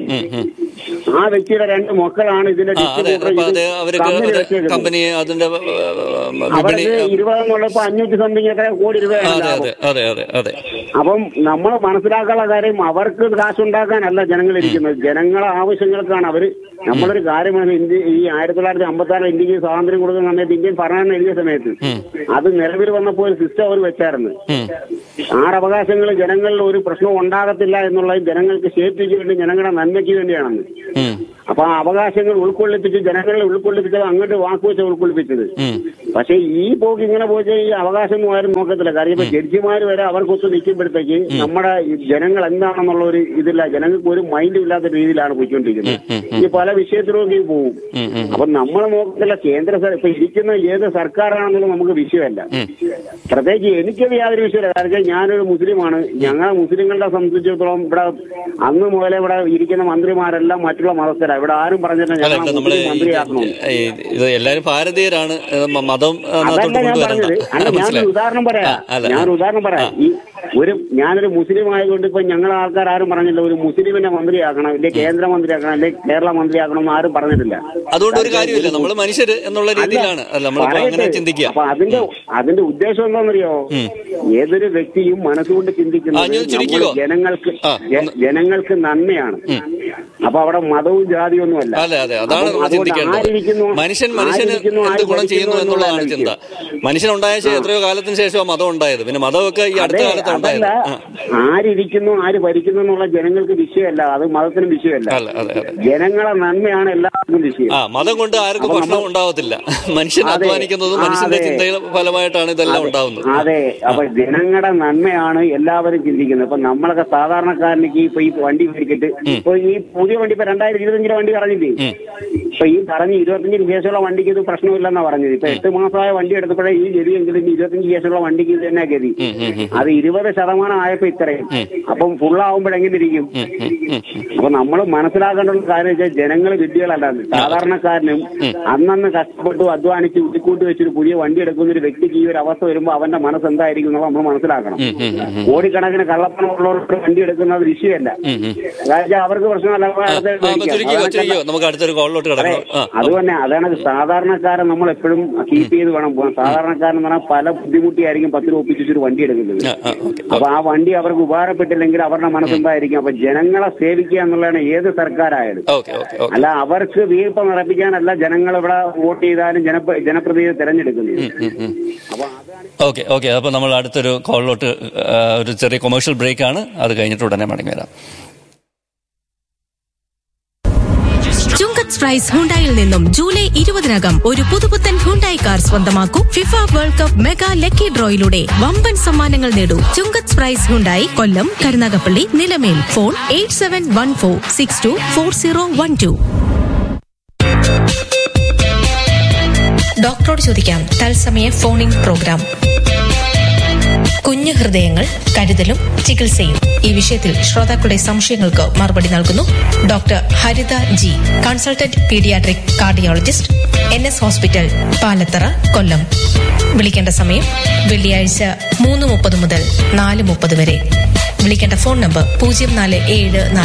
ആ വ്യക്തിയുടെ രണ്ട് മക്കളാണ് ഇതിന്റെ ആ അതെ distributor അപ്പൊ അത് ഇത് അവർക്ക് company ഒരു വെച്ചേക്കുന്നത്. കമ്പനി അതിന്റെ ഏ, വിപണി അവർക്ക് ഇരുപതെന്നുള്ളപ്പോ അഞ്ഞൂറ്റി സംതിങ് എത്ര കോടി രൂപയാണ് അതെ ലാഭം. അതെ അതെ അതെ അതെ അപ്പം നമ്മൾ മനസ്സിലാക്കാനുള്ള കാര്യം അവർക്ക് കാശുണ്ടാക്കാനല്ല ജനങ്ങൾ ഇരിക്കുന്നത് ജനങ്ങളെ ആവശ്യങ്ങൾക്കാണ് അവര് നമ്മളൊരു കാര്യമാണ് ഇന്ത്യ ഈ ആയിരത്തി തൊള്ളായിരത്തി അമ്പത്തി ആറ് ഇന്ത്യക്ക് സ്വാതന്ത്ര്യം കൊടുക്കുന്ന സമയത്ത് ഇന്ത്യൻ ഭരണം എഴുതിയ സമയത്ത് അത് നിലവിൽ വന്നപ്പോൾ ഒരു സിസ്റ്റം അവർ വെച്ചായിരുന്നു ആറവകാശങ്ങൾ ജനങ്ങളിൽ ഒരു പ്രശ്നവും ഉണ്ടാകത്തില്ല എന്നുള്ളത് ജനങ്ങൾക്ക് സേഫ്റ്റിക്ക് വേണ്ടി ജനങ്ങളുടെ നന്മയ്ക്ക് വേണ്ടിയാണെന്ന് ഉം. അപ്പൊ ആ അവകാശങ്ങൾ ഉൾക്കൊള്ളിപ്പിച്ച് ജനങ്ങളെ ഉൾക്കൊള്ളിപ്പിച്ചത് അങ്ങോട്ട് വാക്കുവെച്ച് ഉൾക്കൊള്ളിപ്പിച്ചത് പക്ഷെ ഈ പോക്ക് ഇങ്ങനെ പോയി ഈ അവകാശം ഒന്നും ആരും നോക്കത്തില്ല കാര്യം ഇപ്പൊ ജഡ്ജിമാർ വരെ അവർക്കൊത്ത് നിൽക്കുമ്പോഴത്തേക്ക് നമ്മുടെ ഈ ജനങ്ങൾ എന്താണെന്നുള്ള ഒരു ഇതില്ല ജനങ്ങൾക്ക് ഒരു മൈൻഡും ഇല്ലാത്ത രീതിയിലാണ് പോയിക്കൊണ്ടിരിക്കുന്നത് ഈ പല വിഷയത്തിലൊക്കെ പോകും അപ്പൊ നമ്മൾ നോക്കത്തില്ല കേന്ദ്ര സർ- ഇപ്പൊ ഇരിക്കുന്ന ഏത് സർക്കാരാണെന്നുള്ളത് നമുക്ക് വിഷയമല്ല പ്രത്യേകിച്ച് എനിക്കത് യാതൊരു വിഷയമില്ല കാരണം വെച്ചാൽ ഞാനൊരു മുസ്ലിമാണ് ഞങ്ങൾ മുസ്ലിങ്ങളുടെ സംബന്ധിച്ചിടത്തോളം ഇവിടെ അന്ന് മുതലേ ഇവിടെ ഇരിക്കുന്ന മന്ത്രിമാരെല്ലാം മറ്റുള്ള മതസ്ഥരാണ് ഇവിടെ ആരും പറഞ്ഞില്ല അല്ല ഞങ്ങൾ ഇവിടെ നമ്മള് മുസ്ലിം മന്ത്രിയാക്കണം ഈ ഇത് എല്ലാരും ഭാരതീയരാണ് ഏ, മ- മതം ഏ, അതല്ല അതിനകത്തോട്ട് ഞാൻ കൊണ്ടുവരണ്ട പറഞ്ഞത് അല്ല ഞാനൊരു മനസ്സിലായി ഉദാഹരണം പറയാം ആ, അല്ല. ഞാനൊരു ഉദാഹരണം പറയാം ഈ ഒരു ഞാനൊരു മുസ്ലിം ആയതുകൊണ്ട് ഇപ്പൊ ഞങ്ങളെ ആൾക്കാർ ആരും പറഞ്ഞില്ല ഒരു മുസ്ലിമിനെ മന്ത്രിയാക്കണം ഇല്ലെ കേന്ദ്രമന്ത്രിയാക്കണം അല്ലെ കേരള മന്ത്രിയാക്കണം എന്ന് ആരും പറഞ്ഞിട്ടില്ല അതുകൊണ്ട് ഒരു കാര്യമില്ല നമ്മൾ മനുഷ്യര് എന്നുള്ള രീതിയിലാണ് അല്ല നമ്മൾ അങ്ങനെ പറയട്ടെ. ചിന്തിക്കുക അപ്പൊ അതിന്റെ അതിന്റെ ഉദ്ദേശം എന്താണെന്നറിയോ ഏതൊരു വ്യക്തിയും മനസ്സുകൊണ്ട് ആ, ചിന്തിക്കുന്നത് ഞാൻ ചുരുക്കിക്കോ. നമ്മൾ ജനങ്ങൾക്ക് ആ, ജ- ജനങ്ങൾക്ക് നന്മയാണ് അപ്പൊ അവിടെ മതവും ജാതിയും ഒന്നുമല്ല അതെ അതെ അതാണ് അപ്പം നമ്മൾ അതുകൊണ്ട് ചിന്തിക്കേണ്ടത് ആരിയ്ക്കുന്നു, മനുഷ്യൻ മനുഷ്യന് ആരിയ്ക്കുന്നു, എന്ത് ആര് ഗുണം ഭരിക്കുന്നു ചെയ്യുന്നു എന്നുള്ളതാണ് എന്നുള്ളതാണ് ചിന്ത മനുഷ്യൻ ഉണ്ടായ ശേഷം എത്രയോ കാലത്തിന് ശേഷമാണ് മതം ഉണ്ടായത് പിന്നെ മതമൊക്കെ ഈ അടുത്ത അതെ, കാലത്ത് അതല്ല ഉണ്ടായത് ആ. ആരിരിക്കുന്നു ആര് ഭരിക്കുന്നു എന്നുള്ള ജനങ്ങൾക്ക് വിഷയമല്ല അത് മതത്തിനും വിഷയമല്ല അല്ല അതെ അതെ ജനങ്ങളെ നന്മയാണ് എല്ലാവർക്കും വിഷയം ആ മതം കൊണ്ട് ആർക്കും അപ്പൊ ഭക്ഷണം നമ്മൾ- ഉണ്ടാവത്തില്ല മനുഷ്യൻ അതെ. അധ്വാനിക്കുന്നതും ആ, മനുഷ്യന്റെ അതെ. ചിന്തയുടെ ഫലമായിട്ടാണ് ഇതെല്ലാം ഉണ്ടാവുന്നത് അതെ അപ്പൊ ജനങ്ങളുടെ നന്മയാണ് എല്ലാവരും ചിന്തിക്കുന്നത് ഇപ്പൊ നമ്മളൊക്കെ സാധാരണക്കാരനിക്ക് ഇപ്പൊ ഈ വണ്ടി മേടിച്ചിട്ട് ഇപ്പൊ ഈ പുതിയ വണ്ടി ഇപ്പൊ രണ്ടായിരത്തി ഇരുപത്തഞ്ചിലെ വണ്ടി പറഞ്ഞില്ലേ ഇപ്പൊ ഈ പറഞ്ഞ ഇരുപത്തഞ്ചിന് ശേഷമുള്ള വണ്ടിക്ക് ഇത് പ്രശ്നമില്ലെന്നാ പറഞ്ഞത് ഇപ്പൊ എട്ട് മാസമായ വണ്ടി എടുത്തപ്പോഴേ ഈ ഗതിയെങ്കിലും ഇനി ഇരുപത്തഞ്ച് ശേഷമുള്ള വണ്ടിക്ക് ഇത് തന്നെ ഗതി അത് ഇരുപത് ശതമാനം ആയപ്പോ ഇത്രയും അപ്പം ഫുള്ളാവുമ്പോഴെങ്ങനെ ഇരിക്കും അപ്പൊ നമ്മൾ മനസ്സിലാക്കേണ്ട ഒരു കാര്യം വെച്ചാൽ ജനങ്ങൾ വിദ്യകളല്ല സാധാരണക്കാരനും അന്നന്ന് കഷ്ടപ്പെട്ടു അധ്വാനിച്ച് ഉരുക്കൂട്ടി വെച്ചൊരു പുതിയ വണ്ടി എടുക്കുന്ന ഒരു വ്യക്തിക്ക് ഈ ഒരു അവസ്ഥ വരുമ്പോൾ അവന്റെ മനസ്സ് എന്തായിരിക്കും എന്നുള്ളത് നമ്മൾ മനസ്സിലാക്കണം കോടിക്കണക്കിന് കള്ളപ്പണം ഉള്ളവർക്ക് വണ്ടി എടുക്കുന്നത് വിഷയമല്ല അതായത് അവർക്ക് പ്രശ്നമല്ല അവർക്ക് അടുത്ത ആ, അപ്പൊ ചുരുക്കിയോ മേടിക്കാം. ചുരുക്കിയോ നമുക്ക് അടുത്തൊരു കോളിലോട്ട് അതെ കിടക്കണം ആ അത് തന്നെ അതാണ് സാധാരണക്കാരെ നമ്മൾ എപ്പോഴും കീപ്പ് ചെയ്ത് വേണം പോകാൻ സാധാരണക്കാരൻ എന്ന് പറഞ്ഞാൽ പല ബുദ്ധിമുട്ടിയായിരിക്കും പത്ത് രൂപ ഒപ്പിച്ചൊരു വണ്ടി എടുക്കുന്നത് ആ, ആ, ഓക്കെ. അപ്പൊ ആ വണ്ടി അവർക്ക് ഉപകാരപ്പെട്ടില്ലെങ്കിൽ അവരുടെ മനസ്സെന്തായിരിക്കും അപ്പൊ ജനങ്ങളെ സേവിക്കുക എന്നുള്ളതാണ് ഏത് സർക്കാരായാലും ഓക്കെ ഓക്കെ ഓക്കെ അല്ല അവർക്ക് വീർപ്പ് നിറപ്പിക്കാനല്ല ജനങ്ങൾ ഇവിടെ വോട്ട് ചെയ്താലും ജനപ്ര ജനപ്രതിനിധി തെരഞ്ഞെടുക്കുന്നത് അപ്പൊ അതാണ് ഓക്കെ ഓക്കെ അപ്പൊ നമ്മൾ അടുത്തൊരു കോളിലോട്ട് ആ, ഒരു ചെറിയ കൊമേഴ്ഷ്യൽ ബ്രേക്ക് ആണ് അത് കഴിഞ്ഞിട്ട് ഉടനെ മടങ്ങി വരാം ചുങ്കത്ത് പ്രൈസ് ഹുണ്ടായിൽ നിന്നും ജൂലൈ ഇരുപതിനകം ഒരു പുതുപുത്തൻ ഹുണ്ടായി കാർ സ്വന്തമാക്കൂ FIFA world cup mega lucky ഡ്രോയിലൂടെ വമ്പൻ സമ്മാനങ്ങൾ നേടൂ Chungath prize Hyundai Kollam Karunagappally Nilamel phone eight seven one four six two four zero one two ഡോക്ടറോട് ചോദിക്കാം തത്സമയ ഫോണിംഗ് പ്രോഗ്രാം കുഞ്ഞു ഹൃദയങ്ങൾ കരുതലും ചികിത്സയും ഈ വിഷയത്തിൽ ശ്രോതാക്കളുടെ സംശയങ്ങൾക്ക് മറുപടി നൽകുന്നു doctor Haritha G consultant paediatric cardiologist N S hospital Palathara Kollam വിളിക്കേണ്ട സമയം വെള്ളിയാഴ്ച മൂന്ന് മുപ്പത് മുതൽ നാല് മുപ്പത് വരെ വിളിക്കേണ്ട ഫോൺ നമ്പർ പൂജ്യം നാല് ഏഴ് നാല്